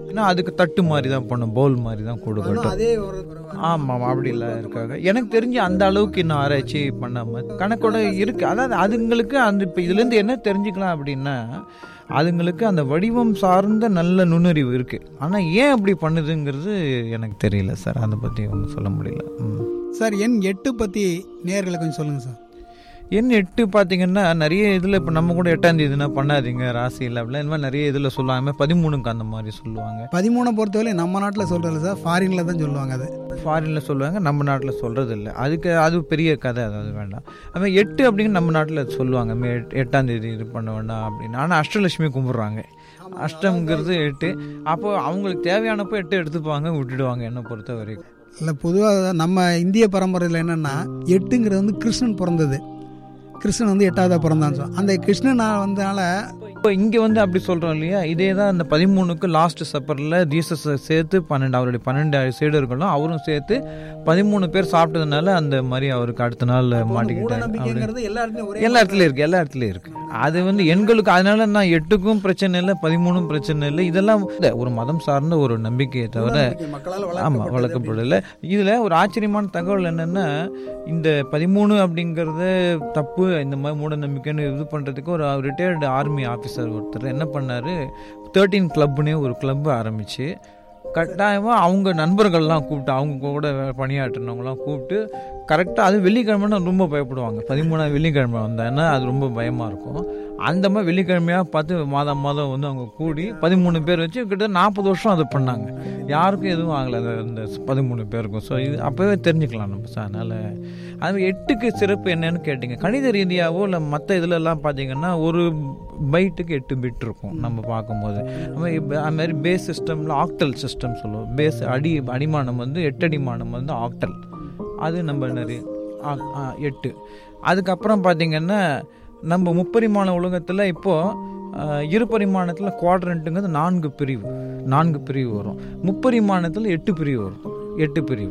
ஏன்னா அதுக்கு தட்டு மாதிரி தான் பண்ணும் பவுல் மாதிரி தான் கூடு கட்டும் அதே ஒரு ஆமாம் அப்படி இல்லை இருக்காங்க எனக்கு தெரிஞ்சு அந்த அளவுக்கு இன்னும் ஆராய்ச்சி பண்ணாம கணக்கோட இருக்கு அதாவது அதுங்களுக்கு அந்த இப்போ இதுலேருந்து என்ன தெரிஞ்சுக்கலாம் அப்படின்னா அதுங்களுக்கு அந்த வடிவம் சார்ந்த நல்ல நுண்ணறிவு இருக்கு ஆனால் ஏன் அப்படி பண்ணுதுங்கிறது எனக்கு தெரியல சார் அதை பற்றி ஒன்றும் சொல்ல முடியல ம். சார் எண் எட்டு பற்றி நேர்களை கொஞ்சம் சொல்லுங்கள் சார் எண் எட்டு பார்த்தீங்கன்னா நிறைய இதில் இப்போ நம்ம கூட எட்டாம் தேதினா பண்ணாதீங்க ராசியில் அப்படிலாம் இந்த மாதிரி நிறைய இதில் சொல்லுவாங்க அதுமாதிரி பதிமூணுக்கு அந்த மாதிரி சொல்லுவாங்க பதிமூணை பொறுத்தவரை நம்ம நாட்டில் சொல்கிறது சார் ஃபாரினில் தான் சொல்லுவாங்க அது ஃபாரினில் சொல்லுவாங்க நம்ம நாட்டில் சொல்கிறது இல்லை அதுக்கு அது பெரிய கதை அது அது வேண்டாம் அதுமாதிரி எட்டு அப்படின்னு நம்ம நாட்டில் சொல்லுவாங்க மே எட்டாம் தேதி இது பண்ண வேண்டாம் அப்படின்னு ஆனால் அஷ்டலட்சுமி கும்பிட்றாங்க அஷ்டம்ங்கிறது எட்டு அப்போ அவங்களுக்கு தேவையானப்போ எட்டு எடுத்துப்பாங்க விட்டுடுவாங்க என்னை பொறுத்த வரைக்கும் இல்லை பொதுவாக நம்ம இந்திய பரம்பரையில் என்னென்னா எட்டுங்கிறது வந்து கிருஷ்ணன் பிறந்தது கிருஷ்ணன் வந்து எட்டாவதாக பிறந்தான்னு சொல்லுவோம் அந்த கிருஷ்ணன் வந்தனால இப்போ இங்கே வந்து அப்படி சொல்கிறோம் இல்லையா இதே தான் அந்த பதிமூணுக்கு லாஸ்ட் சப்பரில் ஜீசஸ் சேர்த்து பன்னெண்டு அவருடைய பன்னெண்டு சீடர்களும் அவரும் சேர்த்து பதிமூணு பேர் சாப்பிட்டதுனால அந்த மாதிரி அவருக்கு அடுத்த நாள் மாட்டிக்கிட்டாரு அப்படி நம்பிக்கைங்கிறது எல்லா இடத்துலையும் ஒரே எல்லா இடத்துலையும் இருக்கு எல்லா இடத்துலையும் இருக்கு அது வந்து எண்களுக்கு அதனால நான் எட்டுக்கும் பிரச்சனை இல்லை பதிமூணும் பிரச்சனை இல்லை இதெல்லாம் இல்ல, ஒரு மதம் சார்ந்த ஒரு நம்பிக்கையை தவிர நம்பிக்கை மக்களால் ஆமா வளர்க்கப்படல இதுல ஒரு ஆச்சரியமான தகவல் என்னன்னா இந்த பதிமூணு அப்படிங்கறத தப்பு இந்த மாதிரி மூட நம்பிக்கைன்னு இது பண்றதுக்கு ஒரு ரிட்டையர்டு ஆர்மி ஆஃபீஸர் ஒருத்தர் என்ன பண்ணாரு தேர்ட்டீன் கிளப்னே ஒரு கிளப் ஆரம்பிச்சு கட்டாயமா அவங்க நண்பர்கள்லாம் கூப்பிட்டு அவங்க கூட பணியாற்றினவங்களாம் கூப்பிட்டு கரெக்டாக அது வெள்ளிக்கிழமைனா ரொம்ப பயப்படுவாங்க பதிமூணாவது வெள்ளிக்கிழமை வந்தாங்கன்னா அது ரொம்ப பயமாக இருக்கும் அந்த மாதிரி வெள்ளிக்கிழமையாக பார்த்து மாதம் மாதம் வந்து அவங்க கூடி பதிமூணு பேர் வச்சு கிட்ட நாற்பது வருஷம் அதை பண்ணாங்க யாருக்கும் எதுவும் ஆகலை அந்த அந்த பதிமூணு பேருக்கும் ஸோ இது அப்போவே தெரிஞ்சுக்கலாம் நம்ம சார் அதனால் அது எட்டுக்கு சிறப்பு என்னன்னு கேட்டிங்க கணித ரீதியாகவோ இல்லை மற்ற இதுலலாம் பார்த்தீங்கன்னா ஒரு பைட்டுக்கு எட்டு பிட் இருக்கும் நம்ம பார்க்கும்போது நம்ம இப்ப அது மாதிரி பேஸ் சிஸ்டமில் ஆக்டல் சிஸ்டம் சொல்லுவோம் பேஸ் அடி அடிமானம் வந்து எட்டு அடிமானம் வந்து ஆக்டல் அது நம்ம நிறைய ஆ- ஆ, எட்டு அதுக்கப்புறம் பார்த்தீங்கன்னா நம்ம முப்பரிமாண உலகத்தில் இப்போது இரு பரிமாணத்தில் குவாட்ரண்ட்டுங்கிறது நான்கு பிரிவு நான்கு பிரிவு வரும் முப்பரிமாணத்தில் எட்டு பிரிவு வரும் எட்டு பிரிவு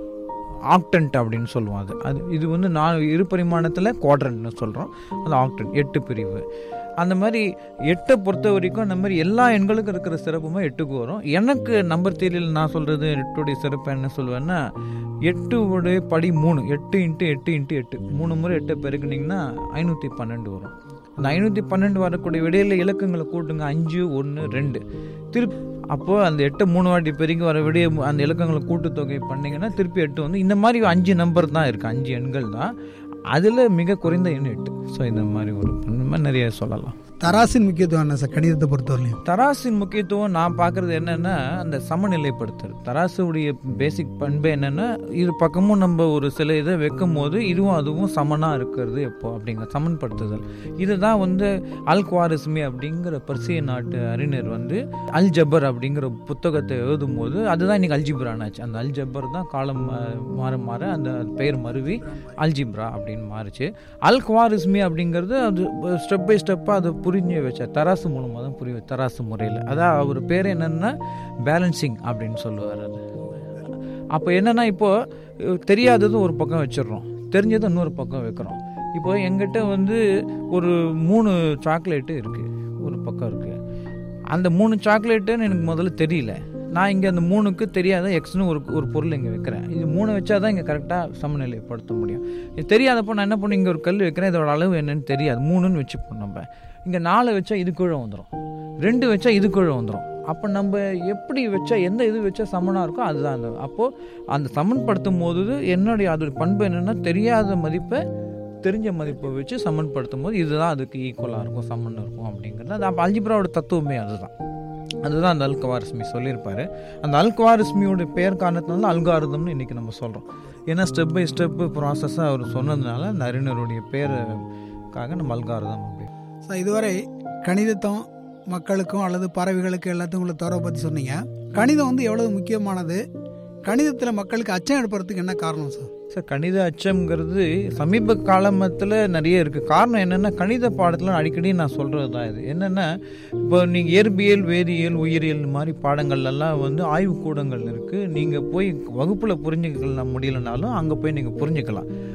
ஆக்டன்ட் அப்படின்னு சொல்லுவோம் அது அது இது வந்து நான் இரு பரிமாணத்தில் குவாட்ரண்ட்னு சொல்கிறோம் அது ஆக்டன்ட் எட்டு பிரிவு அந்த மாதிரி எட்டை பொறுத்த வரைக்கும் அந்த மாதிரி எல்லா எண்களுக்கும் இருக்கிற சிறப்புமே எட்டுக்கு வரும் எனக்கு நம்பர் தேரியில் நான் சொல்கிறது எட்டுடைய சிறப்பு என்ன சொல்லுவேன்னா எட்டுடைய படி மூணு எட்டு இன்ட்டு எட்டு இன்ட்டு எட்டு மூணு முறை எட்டை பெருக்குனிங்கன்னா ஐநூற்றி பன்னெண்டு வரும் அந்த ஐநூற்றி பன்னெண்டு வரக்கூடிய விடையில இலக்கங்களை கூட்டுங்க அஞ்சு ஒன்று ரெண்டு திருப்பி அப்போது அந்த எட்டு மூணு வாட்டி பெருக்கி வர விடைய அந்த இலக்கங்களை கூட்டுத்தொகை பண்ணீங்கன்னா திருப்பி எட்டு வந்து இந்த மாதிரி அஞ்சு நம்பர் தான் இருக்குது அஞ்சு எண்கள் தான் அதில் மிக குறைந்த எண் எட்டு ஸோ இந்த மாதிரி ஒரு இந்த மாதிரி நிறைய சொல்லலாம் தராசின் முக்கியத்துவம் என்ன சார் கணிதத்தை பொறுத்தவரையிலையும் தராசின் முக்கியத்துவம் நான் பார்க்குறது என்னென்னா அந்த சமநிலைப்படுத்துறது தராசுடைய பேசிக் பண்பு என்னென்னா இரு பக்கமும் நம்ம ஒரு சில இதை வைக்கும் போது இதுவும் அதுவும் சமனாக இருக்கிறது எப்போ அப்படிங்கிற சமன்படுத்துதல் இதுதான் வந்து அல் குவாரிஸ்மி அப்படிங்கிற பர்சிய நாட்டு அறிஞர் வந்து அல் ஜப்பர் அப்படிங்கிற புத்தகத்தை எழுதும் போது அதுதான் இன்னைக்கு அல்ஜிப்ரானாச்சு அந்த அல் ஜப்பர் தான் காலம் மா- மாற மாற அந்த பெயர் மருவி அல்ஜிப்ரா அப்படின்னு மாறுச்சு அல் குவாரிஸ்மி அப்படிங்கிறது அது ஸ்டெப் பை ஸ்டெப்பாக அதை புரிஞ்சு வச்சார் தராசு மூலமாக தான் புரிய தராசு முறையில் அதான் அவர் பேர் என்னன்னா பேலன்சிங் அப்படின்னு சொல்லுவார் அது அப்போ என்னன்னா இப்போ அஹ், தெரியாதது ஒரு பக்கம் வச்சிடுறோம் தெரிஞ்சது இன்னொரு பக்கம் வைக்கிறோம் இப்போ எங்கிட்ட வந்து ஒரு மூணு சாக்லேட்டு இருக்குது ஒரு பக்கம் இருக்குது அந்த மூணு சாக்லேட்டுன்னு எனக்கு முதல்ல தெரியல நான் இங்கே அந்த மூணுக்கு தெரியாத எக்ஸ்னு ஒரு ஒரு பொருள் இங்கே வைக்கிறேன் இது மூணு வச்சா தான் இங்கே கரெக்டாக சமநிலைப்படுத்த முடியும் இது தெரியாதப்போ நான் என்ன பண்ணி இங்கே ஒரு கல் வைக்கிறேன் இதோட அளவு என்னன்னு தெரியாது மூணுன்னு வச்சுப்போம் நம்ம இங்கே நாலு வச்சா இது கீழே வந்துடும் ரெண்டு வச்சா இது கீழே வந்துடும் அப்போ நம்ம எப்படி வச்சா எந்த இது வச்சா சமனாக இருக்கோ அதுதான் அந்த அப்போது அந்த சமன்படுத்தும் போது என்னுடைய அதோட பண்பு என்னென்னா தெரியாத மதிப்பை தெரிஞ்ச மதிப்பை வச்சு சமன்படுத்தும் போது இதுதான் அதுக்கு ஈக்குவலாக இருக்கும் சமன் இருக்கும் அப்படிங்கிறது அது அப்போ அல்ஜிப்ராவோட தத்துவமே அதுதான் அதுதான் அந்த அல்குவாரிஸ்மி சொல்லியிருப்பாரு அந்த அல்குவாரிஸ்மியோட பெயர் காரணத்தினால அல்காரிதம்னு இன்றைக்கி நம்ம சொல்கிறோம் ஏன்னா ஸ்டெப் பை ஸ்டெப்பு ப்ராசஸாக அவர் சொன்னதுனால அந்த அறிஞருடைய பேருக்காக நம்ம அல்காரிதம் அப்படி சார் இதுவரை கணிதத்தம் மக்களுக்கும் அல்லது பறவைகளுக்கு எல்லாத்துக்கும் உள்ள தொடர்பை பற்றி சொன்னீங்க கணிதம் வந்து எவ்வளவு முக்கியமானது கணிதத்தில் மக்களுக்கு அச்சம் எடுப்பறதுக்கு என்ன காரணம் சார் சார் கணித அச்சம்ங்கிறது சமீப காலமத்தில் நிறைய இருக்குது காரணம் என்னென்னா கணித பாடத்தில் அடிக்கடி நான் சொல்கிறது தான் இது என்னென்னா இப்போ நீங்கள் இயற்பியல் வேதியியல் உயிரியல் மாதிரி பாடங்கள்லாம் வந்து ஆய்வுக்கூடங்கள் இருக்குது நீங்கள் போய் வகுப்பில் புரிஞ்சுக்கலாம் முடியலனாலும் அங்கே போய் நீங்கள் புரிஞ்சுக்கலாம்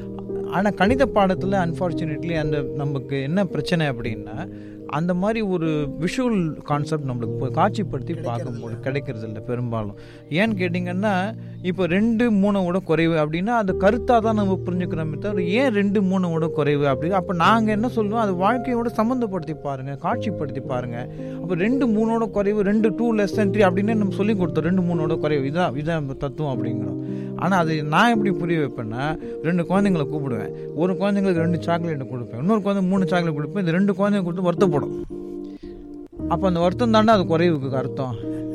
ஆனால் கணித பாடத்தில் அன்ஃபார்ச்சுனேட்லி அந்த நமக்கு என்ன பிரச்சனை அப்படின்னா அந்த மாதிரி ஒரு விஷுவல் கான்செப்ட் நம்மளுக்கு இப்போ காட்சிப்படுத்தி பார்க்கும்போது கிடைக்கிறது இல்லை பெரும்பாலும் ஏன்னு கேட்டிங்கன்னா இப்போ ரெண்டு மூணோட குறைவு அப்படின்னா அது கருத்தாக தான் நம்ம புரிஞ்சுக்கிறோமே தவிர ஏன் ரெண்டு மூணோட குறைவு அப்படி அப்போ நாங்கள் என்ன சொல்லுவோம் அது வாழ்க்கையோட சம்மந்தப்படுத்தி பாருங்கள் காட்சிப்படுத்தி பாருங்கள் அப்போ ரெண்டு மூணோட குறைவு ரெண்டு டூ லெஸ் த்ரீ அப்படின்னு நம்ம சொல்லி கொடுத்தோம் ரெண்டு மூணோட குறைவு இதான் இதான் தத்துவம் அப்படிங்கிறோம் ஆனால் அது நான் எப்படி புரிய வைப்பேன்னா ரெண்டு குழந்தைங்களை கூப்பிடுவேன் ஒரு குழந்தைங்களுக்கு ரெண்டு சாக்லேட் கொடுப்பேன் இன்னொரு குழந்தை மூணு சாக்லேட் கொடுப்பேன் இந்த ரெண்டு குழந்தைங்க கொடுத்து வருத்தப்படும் அப்போ அந்த வருத்தம் தானே அது குறைவுக்கு அர்த்தம்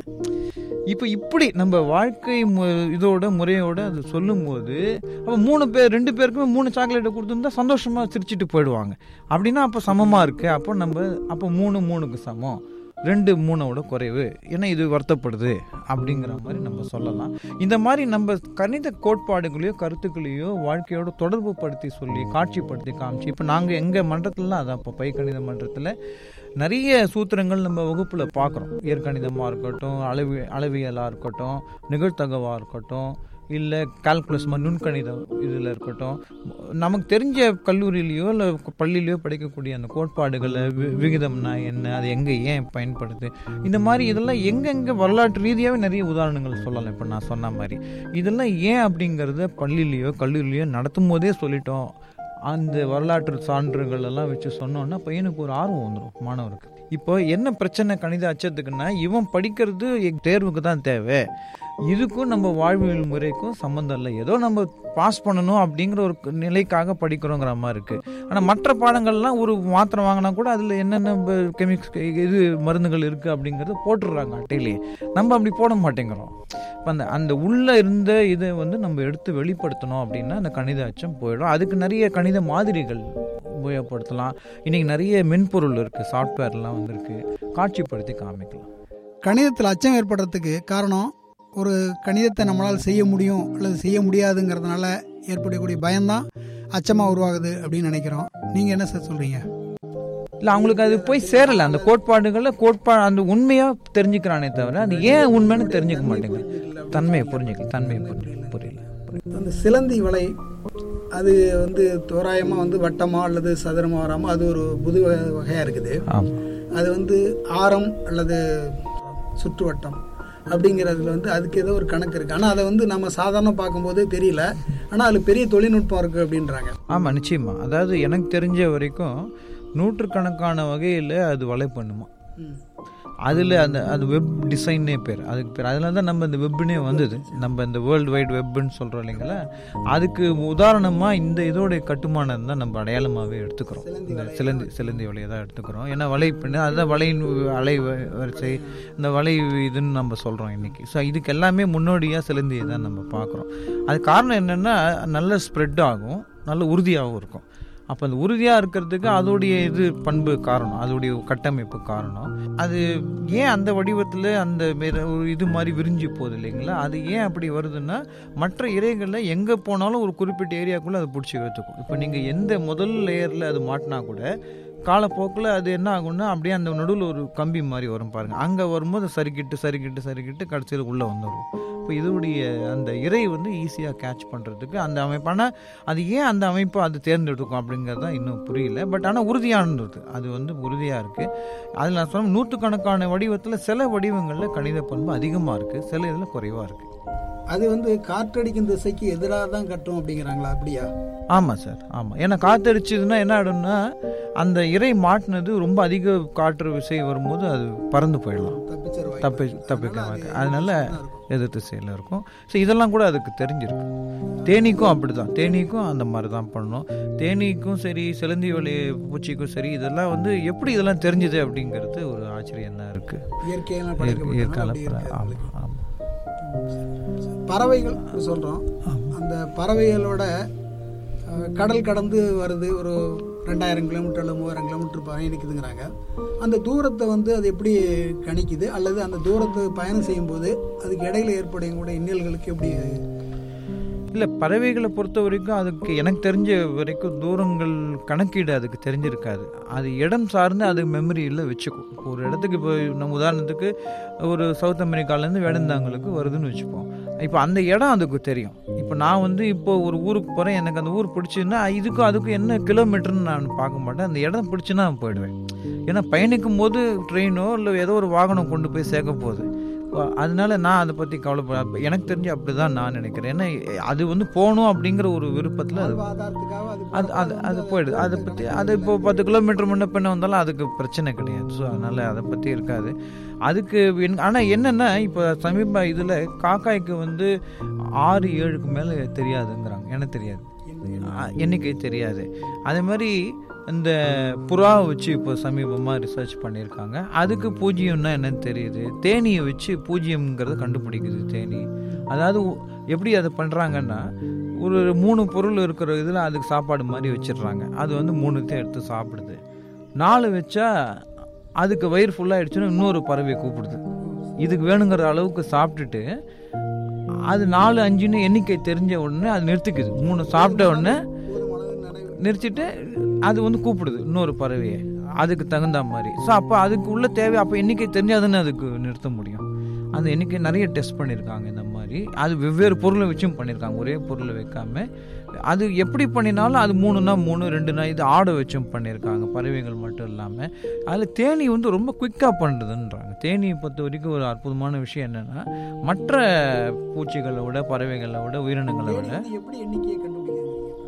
இப்போ இப்படி நம்ம வாழ்க்கை மு இதோட முறையோட அது சொல்லும்போது அப்போ மூணு பேர் ரெண்டு பேருக்குமே மூணு சாக்லேட்டை கொடுத்துருந்தா சந்தோஷமாக சிரிச்சிட்டு போயிடுவாங்க அப்படின்னா அப்போ சமமாக இருக்கு அப்போ நம்ம அப்போ மூணு மூணுக்கு சமம் ரெண்டு மூணோட குறைவு ஏன்னா இது வருத்தப்படுது அப்படிங்கிற மாதிரி நம்ம சொல்லலாம் இந்த மாதிரி நம்ம கணித கோட்பாடுகளையோ கருத்துக்களையோ வாழ்க்கையோட தொடர்பு படுத்தி சொல்லி காட்சிப்படுத்தி காமிச்சு இப்போ நாங்கள் எங்கள் மன்றத்துலலாம் அதான் இப்போ பை கணித மன்றத்தில் நிறைய சூத்திரங்கள் நம்ம வகுப்பில் பார்க்குறோம் இயற்கணிதமாக இருக்கட்டும் அளவி அளவியலாக இருக்கட்டும் நிகழ்த்தகவாக இருக்கட்டும் இல்லை கால்குலஸ் மாதிரி நுண்கணிதம் இதில் இருக்கட்டும் நமக்கு தெரிஞ்ச கல்லூரியிலையோ இல்லை பள்ளியிலையோ படிக்கக்கூடிய அந்த கோட்பாடுகளை வி விகிதம்னா என்ன அது எங்கே ஏன் பயன்படுது இந்த மாதிரி இதெல்லாம் எங்கெங்கே வரலாற்று ரீதியாகவே நிறைய உதாரணங்கள் சொல்லலாம் இப்போ நான் சொன்ன மாதிரி இதெல்லாம் ஏன் அப்படிங்கிறத பள்ளியிலையோ கல்லூரிலையோ நடத்தும் போதே சொல்லிட்டோம் அந்த வரலாற்று சான்றுகள் எல்லாம் வச்சு சொன்னோன்னா பையனுக்கு ஒரு ஆர்வம் வந்துடும் மாணவருக்கு இப்போ என்ன பிரச்சனை கணித அச்சத்துக்குன்னா இவன் படிக்கிறது தேர்வுக்கு தான் தேவை இதுக்கும் நம்ம வாழ்வியல் முறைக்கும் சம்மந்தம் இல்லை ஏதோ நம்ம பாஸ் பண்ணணும் அப்படிங்கிற ஒரு நிலைக்காக படிக்கிறோங்கிற மாதிரி இருக்குது ஆனால் மற்ற பாடங்கள்லாம் ஒரு மாத்திரை வாங்கினா கூட அதில் என்னென்ன கெமிக்ஸ் இது மருந்துகள் இருக்குது அப்படிங்கிறத போட்டுடுறாங்க அட்டையிலேயே நம்ம அப்படி போட மாட்டேங்கிறோம் இப்போ அந்த அந்த உள்ளே இருந்த இதை வந்து நம்ம எடுத்து வெளிப்படுத்தணும் அப்படின்னா அந்த கணித அச்சம் போயிடும் அதுக்கு நிறைய கணித மாதிரிகள் உபயோகப்படுத்தலாம் இன்றைக்கி நிறைய மென்பொருள் இருக்குது சாஃப்ட்வேர்லாம் வந்திருக்கு காட்சிப்படுத்தி காமிக்கலாம் கணிதத்தில் அச்சம் ஏற்படுறதுக்கு காரணம் ஒரு கணிதத்தை நம்மளால் செய்ய முடியும் அல்லது செய்ய முடியாதுங்கிறதுனால ஏற்படக்கூடிய பயம்தான் அச்சமாக உருவாகுது அப்படின்னு நினைக்கிறோம் நீங்கள் என்ன சார் சொல்கிறீங்க இல்லை அவங்களுக்கு அது போய் சேரலை அந்த கோட்பாடுகளில் கோட்பா அந்த உண்மையாக தெரிஞ்சுக்கிறானே தவிர அது ஏன் உண்மைன்னு தெரிஞ்சுக்க மாட்டேங்குது தன்மையை புரிஞ்சுக்கல தன்மையை புரியல புரியல அந்த சிலந்தி வலை அது வந்து தோராயமாக வந்து வட்டமாக அல்லது சதுரமாக வராமல் அது ஒரு புது வகையாக இருக்குது ஆமாம் அது வந்து ஆரம் அல்லது சுற்றுவட்டம் அப்படிங்கிறதுல வந்து அதுக்கு ஏதோ ஒரு கணக்கு இருக்குது ஆனால் அதை வந்து நம்ம சாதாரண பார்க்கும்போது தெரியல ஆனால் அதில் பெரிய தொழில்நுட்பம் இருக்குது அப்படின்றாங்க ஆமாம் நிச்சயமா அதாவது எனக்கு தெரிஞ்ச வரைக்கும் நூற்றுக்கணக்கான வகையில் அது வலை பண்ணுமா அதில் அந்த அது வெப் டிசைன்னே பேர் அதுக்கு பேர் அதில் தான் நம்ம இந்த வெப்புனே வந்தது நம்ம இந்த வேர்ல்டு வைட் வெப்புன்னு சொல்கிறோம் இல்லைங்களா அதுக்கு உதாரணமாக இந்த இதோடைய கட்டுமானம் தான் நம்ம அடையாளமாகவே எடுத்துக்கிறோம் இந்த சிலந்தி சிலந்தி வலையை தான் எடுத்துக்கிறோம் ஏன்னா வலை பின்ன அதுதான் வலையின் அலை வரிசை இந்த வலை இதுன்னு நம்ம சொல்கிறோம் இன்றைக்கி ஸோ இதுக்கு எல்லாமே முன்னோடியாக சிலந்தியை தான் நம்ம பார்க்குறோம் அது காரணம் என்னென்னா நல்ல ஸ்ப்ரெட் ஆகும் நல்ல உறுதியாகவும் இருக்கும் அப்போ அந்த உறுதியாக இருக்கிறதுக்கு அதோடைய இது பண்பு காரணம் அதோடைய கட்டமைப்பு காரணம் அது ஏன் அந்த வடிவத்தில் அந்த ஒரு இது மாதிரி விரிஞ்சு போகுது இல்லைங்களா அது ஏன் அப்படி வருதுன்னா மற்ற இறைகளில் எங்கே போனாலும் ஒரு குறிப்பிட்ட ஏரியாக்குள்ளே அதை பிடிச்சி வைத்துக்கும் இப்போ நீங்கள் எந்த முதல் லேயரில் அது மாட்டினா கூட காலப்போக்கில் அது என்ன ஆகும்னா அப்படியே அந்த நடுவில் ஒரு கம்பி மாதிரி வரும் பாருங்கள் அங்கே வரும்போது சறுக்கிட்டு சறுக்கிட்டு சறுக்கிட்டு கடைசியில் உள்ளே வந்துடும் இப்போ இதோடைய அந்த இறை வந்து ஈஸியாக கேட்ச் பண்ணுறதுக்கு அந்த அமைப்பு ஆனால் அது ஏன் அந்த அமைப்பை அது தேர்ந்தெடுக்கும் அப்படிங்கிறது தான் இன்னும் புரியல பட் ஆனால் உறுதியானது அது வந்து உறுதியாக இருக்குது அதில் நான் சொன்ன நூற்றுக்கணக்கான வடிவத்தில் சில வடிவங்களில் கணித பண்பு அதிகமாக இருக்குது சில இதில் குறைவாக இருக்குது அது வந்து காற்றடிக்கும் திசைக்கு எதிராக தான் கட்டும் அப்படிங்கிறாங்களா அப்படியா ஆமாம் சார் ஆமாம் ஏன்னா காற்றடிச்சதுன்னா என்ன ஆகிடும்னா அந்த இறை மாட்டினது ரொம்ப அதிக காற்று விசை வரும்போது அது பறந்து போயிடலாம் தப்பி தப்பிக்க அதனால எதிர் திசையில் இருக்கும் ஸோ இதெல்லாம் கூட அதுக்கு தெரிஞ்சிருக்கு தேனீக்கும் அப்படி தான் தேனீக்கும் அந்த மாதிரி தான் பண்ணணும் தேனீக்கும் சரி சிலந்தி வலி பூச்சிக்கும் சரி இதெல்லாம் வந்து எப்படி இதெல்லாம் தெரிஞ்சுது அப்படிங்கிறது ஒரு ஆச்சரியம் தான் இருக்குது இயற்கையில் ஆமாம் ஆமாம் பறவைகள் சொல்கிறோம் அந்த பறவைகளோட கடல் கடந்து வருது ஒரு ரெண்டாயிரம் கிலோமீட்டர் அல்லது மூவாயிரம் கிலோமீட்டர் பயணிக்குதுங்கிறாங்க அந்த தூரத்தை வந்து அது எப்படி கணிக்குது அல்லது அந்த தூரத்தை பயணம் செய்யும்போது அதுக்கு இடையில ஏற்படக்கூடிய இன்னல்களுக்கு எப்படி இல்லை பறவைகளை பொறுத்த வரைக்கும் அதுக்கு எனக்கு தெரிஞ்ச வரைக்கும் தூரங்கள் கணக்கீடு அதுக்கு தெரிஞ்சிருக்காது அது இடம் சார்ந்து அது மெமரியில் வச்சுக்கும் இப்போ ஒரு இடத்துக்கு இப்போ நம்ம உதாரணத்துக்கு ஒரு சவுத் அமெரிக்காலேருந்து வேடந்தாங்களுக்கு வருதுன்னு வச்சுப்போம் இப்போ அந்த இடம் அதுக்கு தெரியும் இப்போ இப்போ நான் வந்து இப்போ ஒரு ஊருக்கு போகிறேன் எனக்கு அந்த ஊர் பிடிச்சுன்னா இதுக்கும் அதுக்கும் என்ன கிலோமீட்டர்னு நான் பார்க்க மாட்டேன் அந்த இடம் பிடிச்சுன்னா நான் போயிடுவேன் ஏன்னா பயணிக்கும் போது ட்ரெயினோ இல்லை ஏதோ ஒரு வாகனம் கொண்டு போய் சேர்க்க போகுது வ- அதனால நான் அதை பற்றி கவலைப்பட எனக்கு தெரிஞ்சு அப்படி தான் நான் நினைக்கிறேன் ஏன்னா அது வந்து போகணும் அப்படிங்கிற ஒரு விருப்பத்தில் அது ஆதாரத்துக்காக அது அது அது போயிடுது அதை பற்றி அது இப்போ பத்து கிலோமீட்டர் முன்ன பின்ன வந்தாலும் அதுக்கு பிரச்சனை கிடையாது ஸோ அதனால் அதை பற்றி இருக்காது அதுக்கு ஆனால் என்னென்னா இப்போ சமீப இதில் காக்காய்க்கு வந்து ஆறு ஏழுக்கு மேலே தெரியாதுங்கிறாங்க எனக்கு தெரியாது ஆ, எண்ணிக்கை தெரியாது அதே மாதிரி இந்த புறாவை வச்சு இப்போ சமீபமாக ரிசர்ச் பண்ணியிருக்காங்க அதுக்கு பூஜ்ஜியம்னா என்னன்னு தெரியுது தேனியை வச்சு பூஜ்ஜியம்ங்கிறத கண்டுபிடிக்குது தேனி அதாவது உ- எப்படி அதை பண்ணுறாங்கன்னா ஒரு மூணு பொருள் இருக்கிற இதில் அதுக்கு சாப்பாடு மாதிரி வச்சிடுறாங்க அது வந்து மூணுத்தையும் எடுத்து சாப்பிடுது நாலு வச்சா அதுக்கு வயிறு ஃபுல்லாகிடுச்சுன்னா இன்னொரு பறவையை கூப்பிடுது இதுக்கு வேணுங்கிற அளவுக்கு சாப்பிட்டுட்டு அது நாலு அஞ்சுன்னு எண்ணிக்கை தெரிஞ்ச உடனே அது நிறுத்திக்குது மூணு சாப்பிட்ட உடனே நிறுத்திட்டு அது வந்து கூப்பிடுது இன்னொரு பறவையை அதுக்கு தகுந்த மாதிரி ஸோ அப்போ அதுக்கு உள்ள தேவை அப்போ எண்ணிக்கை தெரிஞ்சாதானே அதுக்கு நிறுத்த முடியும் அந்த எண்ணிக்கை நிறைய டெஸ்ட் பண்ணியிருக்காங்க இந்த மாதிரி அது வெவ்வேறு பொருளை வச்சும் பண்ணியிருக்காங்க ஒரே பொருளை வைக்காம அது எப்படி பண்ணினாலும் அது மூணுனா மூணு ரெண்டுனா இது ஆடை வச்சும் பண்ணியிருக்காங்க பறவைகள் மட்டும் இல்லாமல் அதில் தேனி வந்து ரொம்ப குயிக்காக பண்ணுறதுன்றாங்க தேனியை பொறுத்த வரைக்கும் ஒரு அற்புதமான விஷயம் என்னென்னா மற்ற பூச்சிகளை விட பறவைகளை விட உயிரினங்களை விட எப்படி எண்ணிக்கையை கண்டுபிடிக்கிறது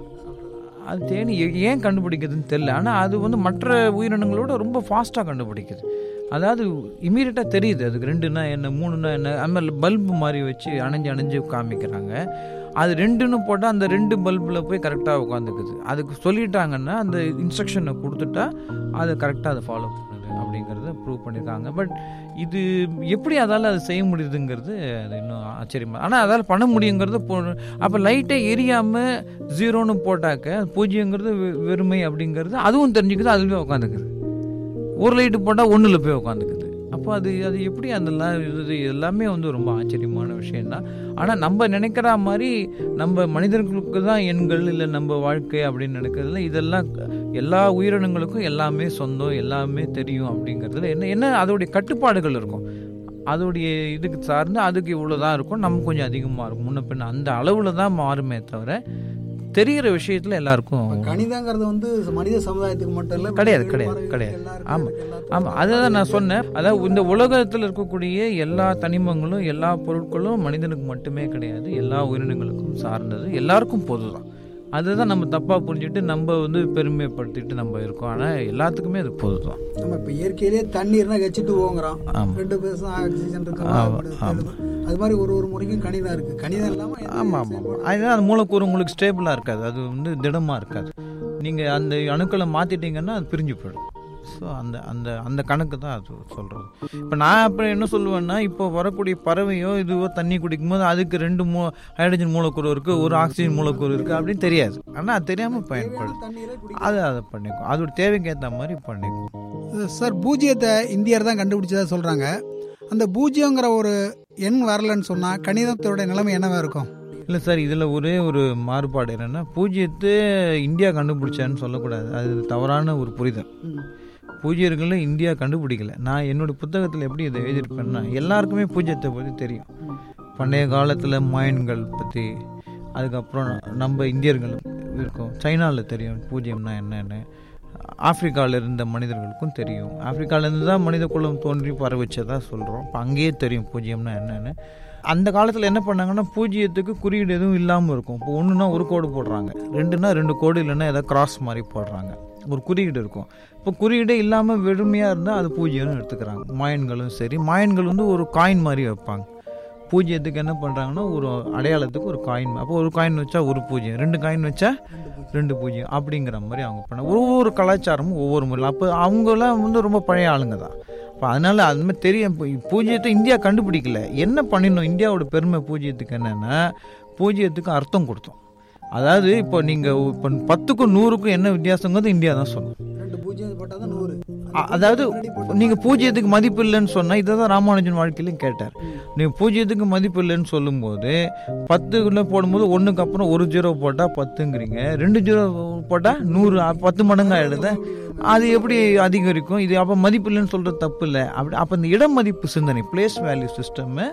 அது தேனி ஏ- ஏன் கண்டுபிடிக்குதுன்னு தெரியல ஆனால் அது வந்து மற்ற உயிரினங்களோட ரொம்ப ஃபாஸ்ட்டாக கண்டுபிடிக்குது அதாவது இமீடியட்டாக தெரியுது அதுக்கு ரெண்டுனா என்ன மூணுனா என்ன அது மாதிரி பல்பு மாதிரி வச்சு அணைஞ்சு அணைஞ்சு காமிக்கிறாங்க அது ரெண்டுன்னு போட்டால் அந்த ரெண்டு பல்பில் போய் கரெக்டாக உட்காந்துக்குது அதுக்கு சொல்லிட்டாங்கன்னா அந்த இன்ஸ்ட்ரக்ஷனை கொடுத்துட்டா அதை கரெக்டாக அதை ஃபாலோ பண்ணுது அப்படிங்கிறத ப்ரூவ் பண்ணியிருக்காங்க பட் இது எப்படி அதால் அது செய்ய முடியுதுங்கிறது அது இன்னும் ஆச்சரியமா ஆனால் அதால் பண்ண முடியுங்கிறது போ அப்போ லைட்டை எரியாமல் ஜீரோன்னு போட்டாக்க பூஜ்ஜியங்கிறது வெ- வெறுமை அப்படிங்கிறது அதுவும் தெரிஞ்சுக்குது அதுவே உட்காந்துக்குது ஒரு லைட்டு போட்டால் ஒன்றில் போய் உட்காந்துக்குது அப்போ அது அது எப்படி அந்த லா- இது எல்லாமே வந்து ரொம்ப ஆச்சரியமான விஷயம்தான் ஆனால் நம்ம நினைக்கிற மாதிரி நம்ம மனிதர்களுக்கு தான் எண்கள் இல்லை நம்ம வாழ்க்கை அப்படின்னு நினைக்கிறதுல இதெல்லாம் எல்லா உயிரினங்களுக்கும் எல்லாமே சொந்தம் எல்லாமே தெரியும் அப்படிங்கிறதுல என்ன என்ன அதோடைய கட்டுப்பாடுகள் இருக்கும் அதோடைய இதுக்கு சார்ந்து அதுக்கு இவ்வளோ தான் இருக்கும் நம்ம கொஞ்சம் அதிகமாக இருக்கும் முன்ன பின்ன அந்த அளவில் தான் மாறுமே தவிர தெரிகிற விஷயத்தில் எல்லாருக்கும் கணிதங்கிறது வந்து மனித சமுதாயத்துக்கு மட்டும் இல்ல கிடையாது, மனிதர்கள், கிடையாது, பறவைகள் கிடையாது. எல்லாருக்கும் ஆமா. இருக்கு, எல்லாத்துக்கும் ஆமாம் அதுதான் நான் சொன்னேன் அதாவது இந்த உலகத்தில் இருக்கக்கூடிய எல்லா தனிமங்களும் எல்லா பொருட்களும் மனிதனுக்கு மட்டுமே கிடையாது எல்லா உயிரினங்களுக்கும் சார்ந்தது எல்லாருக்கும் பொதுதான் அதுதான் நம்ம தப்பாக புரிஞ்சுட்டு நம்ம வந்து பெருமைப்படுத்திட்டு நம்ம இருக்கோம் ஆனால் எல்லாத்துக்குமே அது பொதுதான் நம்ம இப்ப இயற்கையிலேயே தண்ணீர்னா வச்சுட்டு போங்கிறோம் ஆமா. ரெண்டு பேரும் ஆக்சிஜன் இருக்கு ஆமா, வாய்ப்படுது, ஆமா. அது மாதிரி ஒரு ஒரு முறைக்கும் கணிதம் இருக்கு கணிதம் இல்லாம எந்த ஆமாம் ஆமாம் அதுதான் அந்த மூலக்கூறு உங்களுக்கு ஸ்டேபிளாக இருக்காது அது வந்து திடமாக இருக்காது நீங்கள் அந்த அணுக்களை மாற்றிட்டீங்கன்னா அது பிரிஞ்சு போயிடும் ஸோ அந்த அந்த அந்த கணக்கு தான் அது சொல்கிறது இப்போ நான் அப்புறம் என்ன சொல்லுவேன்னா இப்போ வரக்கூடிய பறவையோ இதுவோ தண்ணி குடிக்கும்போது அதுக்கு ரெண்டு மூ ஹைட்ரஜன் மூலக்கூறு இருக்குது ஒரு ஆக்சிஜன் மூலக்கூறு இருக்குது அப்படின்னு தெரியாது ஆனால் அது தெரியாமல் பயன்படுது தண்ணீரை குடி அது அதை பண்ணிக்கும் அதோட தேவைக்கு ஏற்ற மாதிரி பண்ணிக்கும் சார் பூஜ்ஜியத்தை இந்தியர் தான் கண்டுபிடிச்சதா சொல்றாங்க அந்த பூஜ்ஜியங்கிற ஒரு எண் வரலன்னு சொன்னா கணிதத்தோட நிலைமை என்னவா இருக்கும் இல்லை சார் இதில் ஒரே ஒரு மாறுபாடு என்னென்னா பூஜ்ஜியத்தை இந்தியா கண்டுபிடிச்சான்னு சொல்லக்கூடாது அது தவறான ஒரு புரிதல் பூஜ்யர்களை இந்தியா கண்டுபிடிக்கல நான் என்னோட புத்தகத்தில் எப்படி இதை எழுதியிருப்பேன்னா எல்லாருக்குமே பூஜ்யத்தை பற்றி தெரியும் பண்டைய காலத்தில் மாயன்கள் பற்றி அதுக்கப்புறம் நம்ம இந்தியர்கள் இருக்கோம் சைனாவில் தெரியும் பூஜ்யம்னா என்னன்னு ஆப்பிரிக்காவில் இருந்த மனிதர்களுக்கும் தெரியும் ஆப்பிரிக்காவிலேருந்து தான் மனித குலம் தோன்றி பரவச்சதா சொல்கிறோம் இப்போ அங்கேயே தெரியும் பூஜ்யம்னா என்னன்னு அந்த காலத்தில் என்ன பண்ணாங்கன்னா பூஜ்ஜியத்துக்கு குறியீடு எதுவும் இல்லாமல் இருக்கும் இப்போ ஒன்றுனா ஒரு கோடு போடுறாங்க ரெண்டுனா ரெண்டு கோடு இல்லைன்னா ஏதாவது கிராஸ் மாதிரி போடுறாங்க ஒரு குறியீடு இருக்கும் இப்போ குறியீடே இல்லாமல் வெறுமையாக இருந்தால் அது பூஜ்யம்னு எடுத்துக்கிறாங்க மாயன்களும் சரி மாயன்கள் வந்து ஒரு காயின் மாதிரி வைப்பாங்க பூஜ்ஜியத்துக்கு என்ன பண்ணுறாங்கன்னா ஒரு அடையாளத்துக்கு ஒரு காயின் அப்போ ஒரு காயின் வச்சா ஒரு பூஜ்ஜியம் ரெண்டு காயின் வச்சா ரெண்டு பூஜ்ஜியம் அப்படிங்கிற மாதிரி அவங்க பண்ண ஒவ்வொரு கலாச்சாரமும் ஒவ்வொரு முறையில் அப்போ அவங்களாம் வந்து ரொம்ப பழைய ஆளுங்க தான் அப்போ அதனால அது மாதிரி தெரியும் இப்போ பூஜ்ஜியத்தை இந்தியா கண்டுபிடிக்கல என்ன பண்ணிடணும் இந்தியாவோட பெருமை பூஜ்ஜியத்துக்கு என்னன்னா பூஜ்ஜியத்துக்கு அர்த்தம் கொடுத்தோம் அதாவது இப்போ நீங்கள் இப்போ பத்துக்கும் நூறுக்கும் என்ன வித்தியாசங்கிறது இந்தியா தான் சொல்லும் ரெண்டு பூஜ்ஜியம் போட்டால் தான் நூறு அ- அதாவது நீங்கள் பூஜ்ஜியத்துக்கு மதிப்பு இல்லைன்னு சொன்னால் இதை தான் ராமானுஜன் வாழ்க்கையிலும் கேட்டார் நீங்கள் பூஜ்ஜியத்துக்கு மதிப்பு இல்லைன்னு சொல்லும்போது பத்துக்குள்ளே போடும்போது ஒன்றுக்கு அப்புறம் ஒரு ஜீரோ போட்டால் பத்துங்கிறீங்க ரெண்டு ஜீரோ போட்டால் நூறு அ, பத்து மடங்கு ஆகிடுது அது எப்படி அதிகரிக்கும் இது அப்போ மதிப்பு இல்லைன்னு சொல்கிறது தப்பு இல்லை அப்படி அப்போ இந்த இட மதிப்பு சிந்தனை பிளேஸ் வேல்யூ சிஸ்டம்மை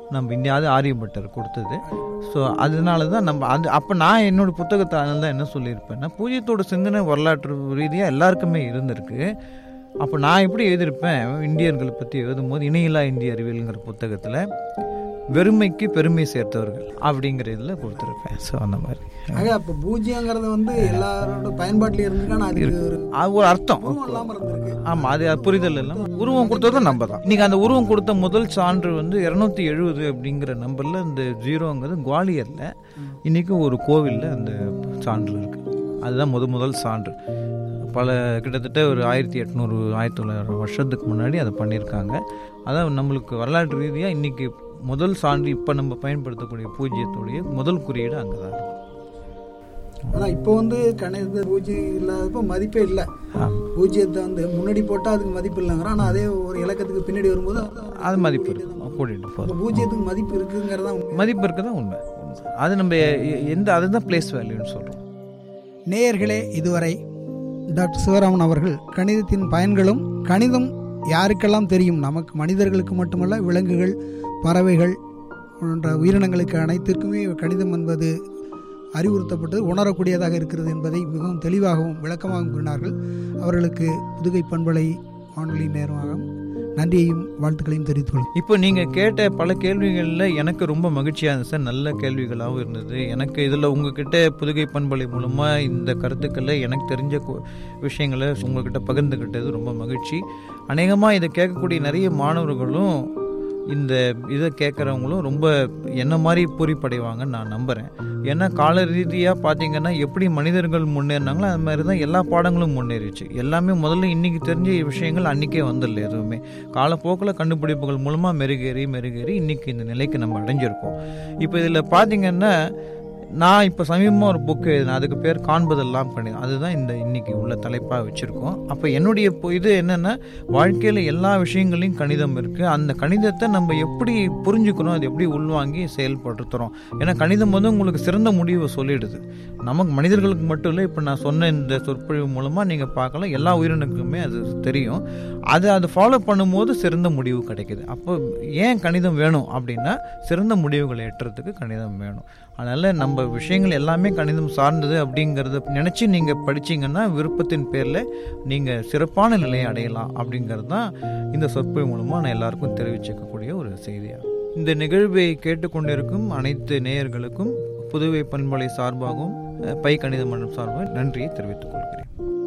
நம்ம இந்தியாவது ஆரியபட்டர் கொடுத்தது ஸோ அதனால தான் நம்ம அது அப்போ நான் என்னோட புத்தகத்தால் தான் என்ன சொல்லியிருப்பேன்னா பூஜ்யத்தோட சிந்தனை வரலாற்று ரீதியாக எல்லாருக்குமே இருந்திருக்கு அப்போ நான் எப்படி எழுதியிருப்பேன் இந்தியர்களை பற்றி எழுதும்போது இணையில்லா இந்திய அறிவியலுங்கிற புத்தகத்தில் வெறுமைக்கு பெருமை சேர்த்தவர்கள் அப்படிங்கிற இதில் கொடுத்துருப்பேன் ஸோ அந்த மாதிரி ஆக அப்ப பூஜ்யங்கிறத வந்து எல்லாரோட பயன்பாட்டில் இருந்துக்கான அதுக்கு ஒரு அது ஒரு அர்த்தம் உருவம் இல்லாம இருந்திருக்கு ஆமாம் அது அது புரிதல் எல்லாம் உருவம் கொடுத்ததும் நம்ம தான் இன்னைக்கு அந்த உருவம் கொடுத்த முதல் சான்று வந்து இரநூத்தி எழுபது அப்படிங்கிற நம்பரில் இந்த ஜீரோங்கிறது குவாலியரில் இன்னைக்கு ஒரு கோவிலில் அந்த சான்று இருக்கு அதுதான் முத முதல் சான்று பல கிட்டத்தட்ட ஒரு ஆயிரத்தி எட்நூறு ஆயிரத்தி தொள்ளாயிரம் வருஷத்துக்கு முன்னாடி அதை பண்ணியிருக்காங்க அதான் நம்மளுக்கு வரலாற்று ரீதியாக இன்னைக்கு முதல் சான்று இப்போ நம்ம பயன்படுத்தக்கூடிய பூஜ்ஜியத்துடைய முதல் குறியீடு அங்கே தான் இருக்கும் ஆனா இப்போ வந்து கணித பூஜ்யம் இல்லாதப்போ மதிப்பே இல்லை ஆமாம் பூஜ்ஜியத்தை வந்து முன்னாடி போட்டா அதுக்கு மதிப்பு இல்லைங்கிறோம் ஆனா அதே ஒரு இலக்கத்துக்கு பின்னாடி வரும்போது அது மதிப்பு இருக்கும் கூட்டிகிட்டு போதும் அப்ப பூஜ்ஜியத்துக்கு மதிப்பு இருக்குங்கிறதா உண்மை மதிப்பு இருக்கதான் உண்மை அது நம்ம எ- எந்த அதுதான் பிளேஸ் வேல்யூன்னு சொல்கிறோம் நேயர்களே இதுவரை டாக்டர் சிவராமன் அவர்கள் கணிதத்தின் பயன்களும் கணிதம் யாருக்கெல்லாம் தெரியும் நமக்கு மனிதர்களுக்கு மட்டுமல்ல விலங்குகள் பறவைகள் போன்ற உயிரினங்களுக்கு அனைத்திற்குமே கணிதம் என்பது அறிவுறுத்தப்பட்டு உணரக்கூடியதாக இருக்கிறது என்பதை மிகவும் தெளிவாகவும் விளக்கமாகவும் கூறினார்கள் அவர்களுக்கு புதுகை பண்பலை வானொலி நேரமாக நன்றியையும் வாழ்த்துக்களையும் தெரிவித்துக் கொள்கிறேன். இப்போ நீங்கள் கேட்ட பல கேள்விகளில் எனக்கு ரொம்ப மகிழ்ச்சியாக இருந்துச்சு சார் நல்ல கேள்விகளாகவும் இருந்தது எனக்கு இதில் உங்ககிட்ட புதுகை பண்பலை மூலமாக இந்த கருத்துக்களை எனக்கு தெரிஞ்ச கு- விஷயங்களை உங்ககிட்ட பகிர்ந்துக்கிட்டது ரொம்ப மகிழ்ச்சி அநேகமாக இதை கேட்கக்கூடிய நிறைய மாணவர்களும் இந்த இதை கேட்குறவங்களும் ரொம்ப என்ன மாதிரி பூரிப்படைவாங்கன்னு நான் நம்புகிறேன் ஏன்னா கால ரீதியாக பார்த்தீங்கன்னா எப்படி மனிதர்கள் முன்னேறினாங்களோ அது மாதிரி தான் எல்லா பாடங்களும் முன்னேறிச்சு எல்லாமே முதல்ல இன்றைக்கி தெரிஞ்ச விஷயங்கள் அன்றைக்கே வந்துடல எதுவுமே காலப்போக்கில் கண்டுபிடிப்புகள் மூலமாக மெருகேறி மெருகேறி இன்றைக்கி இந்த நிலைக்கு நம்ம அடைஞ்சிருக்கோம் இப்போ இதில் பார்த்தீங்கன்னா நான் இப்போ சமீபமாக ஒரு புக்கு எழுதினேன் அதுக்கு பேர் காண்பதெல்லாம் கணிதம் அதுதான் இந்த இன்னைக்கு உள்ள தலைப்பாக வச்சுருக்கோம் அப்போ என்னுடைய இப்போ இது என்னென்னா வாழ்க்கையில் எல்லா விஷயங்களையும் கணிதம் இருக்குது அந்த கணிதத்தை நம்ம எப்படி புரிஞ்சுக்கணும் அது எப்படி உள்வாங்கி செயல்படுத்துகிறோம் ஏன்னா கணிதம் வந்து உங்களுக்கு சிறந்த முடிவை சொல்லிடுது நமக்கு மனிதர்களுக்கு மட்டும் இல்லை இப்போ நான் சொன்ன இந்த சொற்பொழிவு மூலமாக நீங்கள் பார்க்கலாம் எல்லா உயிரினுக்குமே அது தெரியும் அதை அதை ஃபாலோ பண்ணும்போது சிறந்த முடிவு கிடைக்குது அப்போ ஏன் கணிதம் வேணும் அப்படின்னா சிறந்த முடிவுகளை எட்டுறதுக்கு கணிதம் வேணும் அதனால் நம்ம விஷயங்கள் எல்லாமே கணிதம் சார்ந்தது அப்படிங்கிறத நினச்சி நீங்கள் படிச்சீங்கன்னா விருப்பத்தின் பேரில் நீங்கள் சிறப்பான நிலையை அடையலாம் அப்படிங்கிறது தான் இந்த சொற்பொழிவு மூலமாக நான் எல்லாருக்கும் தெரிவிச்சுக்கக்கூடிய ஒரு செய்தியாகும் இந்த நிகழ்வை கேட்டுக்கொண்டிருக்கும் அனைத்து நேயர்களுக்கும் புதுவை பண்பலை சார்பாகவும் அஹ், பை கணித மன்றம் சார்பாகவும் நன்றியை தெரிவித்துக் கொள்கிறேன்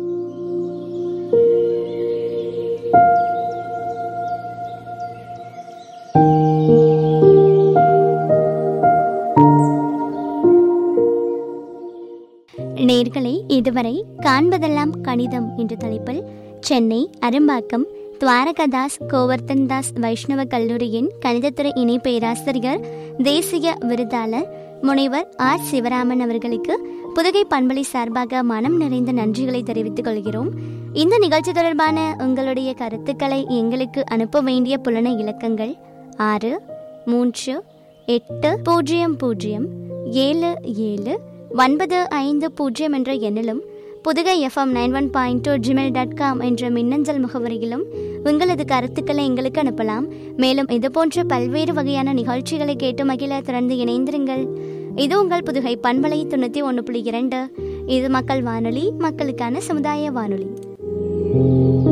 நேர்களை இதுவரை காண்பதெல்லாம் கணிதம் என்ற தலைப்பில் சென்னை அரும்பாக்கம் துவாரகதாஸ் கோவர்த்தன் தாஸ் வைஷ்ணவ கல்லூரியின் கணிதத்துறை இணை பேராசிரியர் தேசிய விருதாளர் முனைவர் ஆர் சிவராமன் அவர்களுக்கு புதுகை பண்பலை சார்பாக மனம் நிறைந்த நன்றிகளை தெரிவித்துக் கொள்கிறோம் இந்த நிகழ்ச்சி தொடர்பான உங்களுடைய கருத்துக்களை எங்களுக்கு அனுப்ப வேண்டிய புலன இலக்கங்கள் ஆறு மூன்று எட்டு பூஜ்ஜியம் பூஜ்ஜியம் ஏழு ஏழு ஒன்பது ஐந்து பூஜ்ஜியம் என்ற எண்ணிலும் புதுகை FM nine one point two Gmail dot com என்ற மின்னஞ்சல் முகவரியிலும் உங்களது கருத்துக்களை எங்களுக்கு அனுப்பலாம் மேலும் இது போன்ற பல்வேறு வகையான நிகழ்ச்சிகளை கேட்டு மகிழ தொடர்ந்து இணைந்திருங்கள் இது உங்கள் புதுகை பண்பலை தொண்ணூற்றி ஒன்று புள்ளி இரண்டு இது மக்கள் வானொலி மக்களுக்கான சமுதாய வானொலி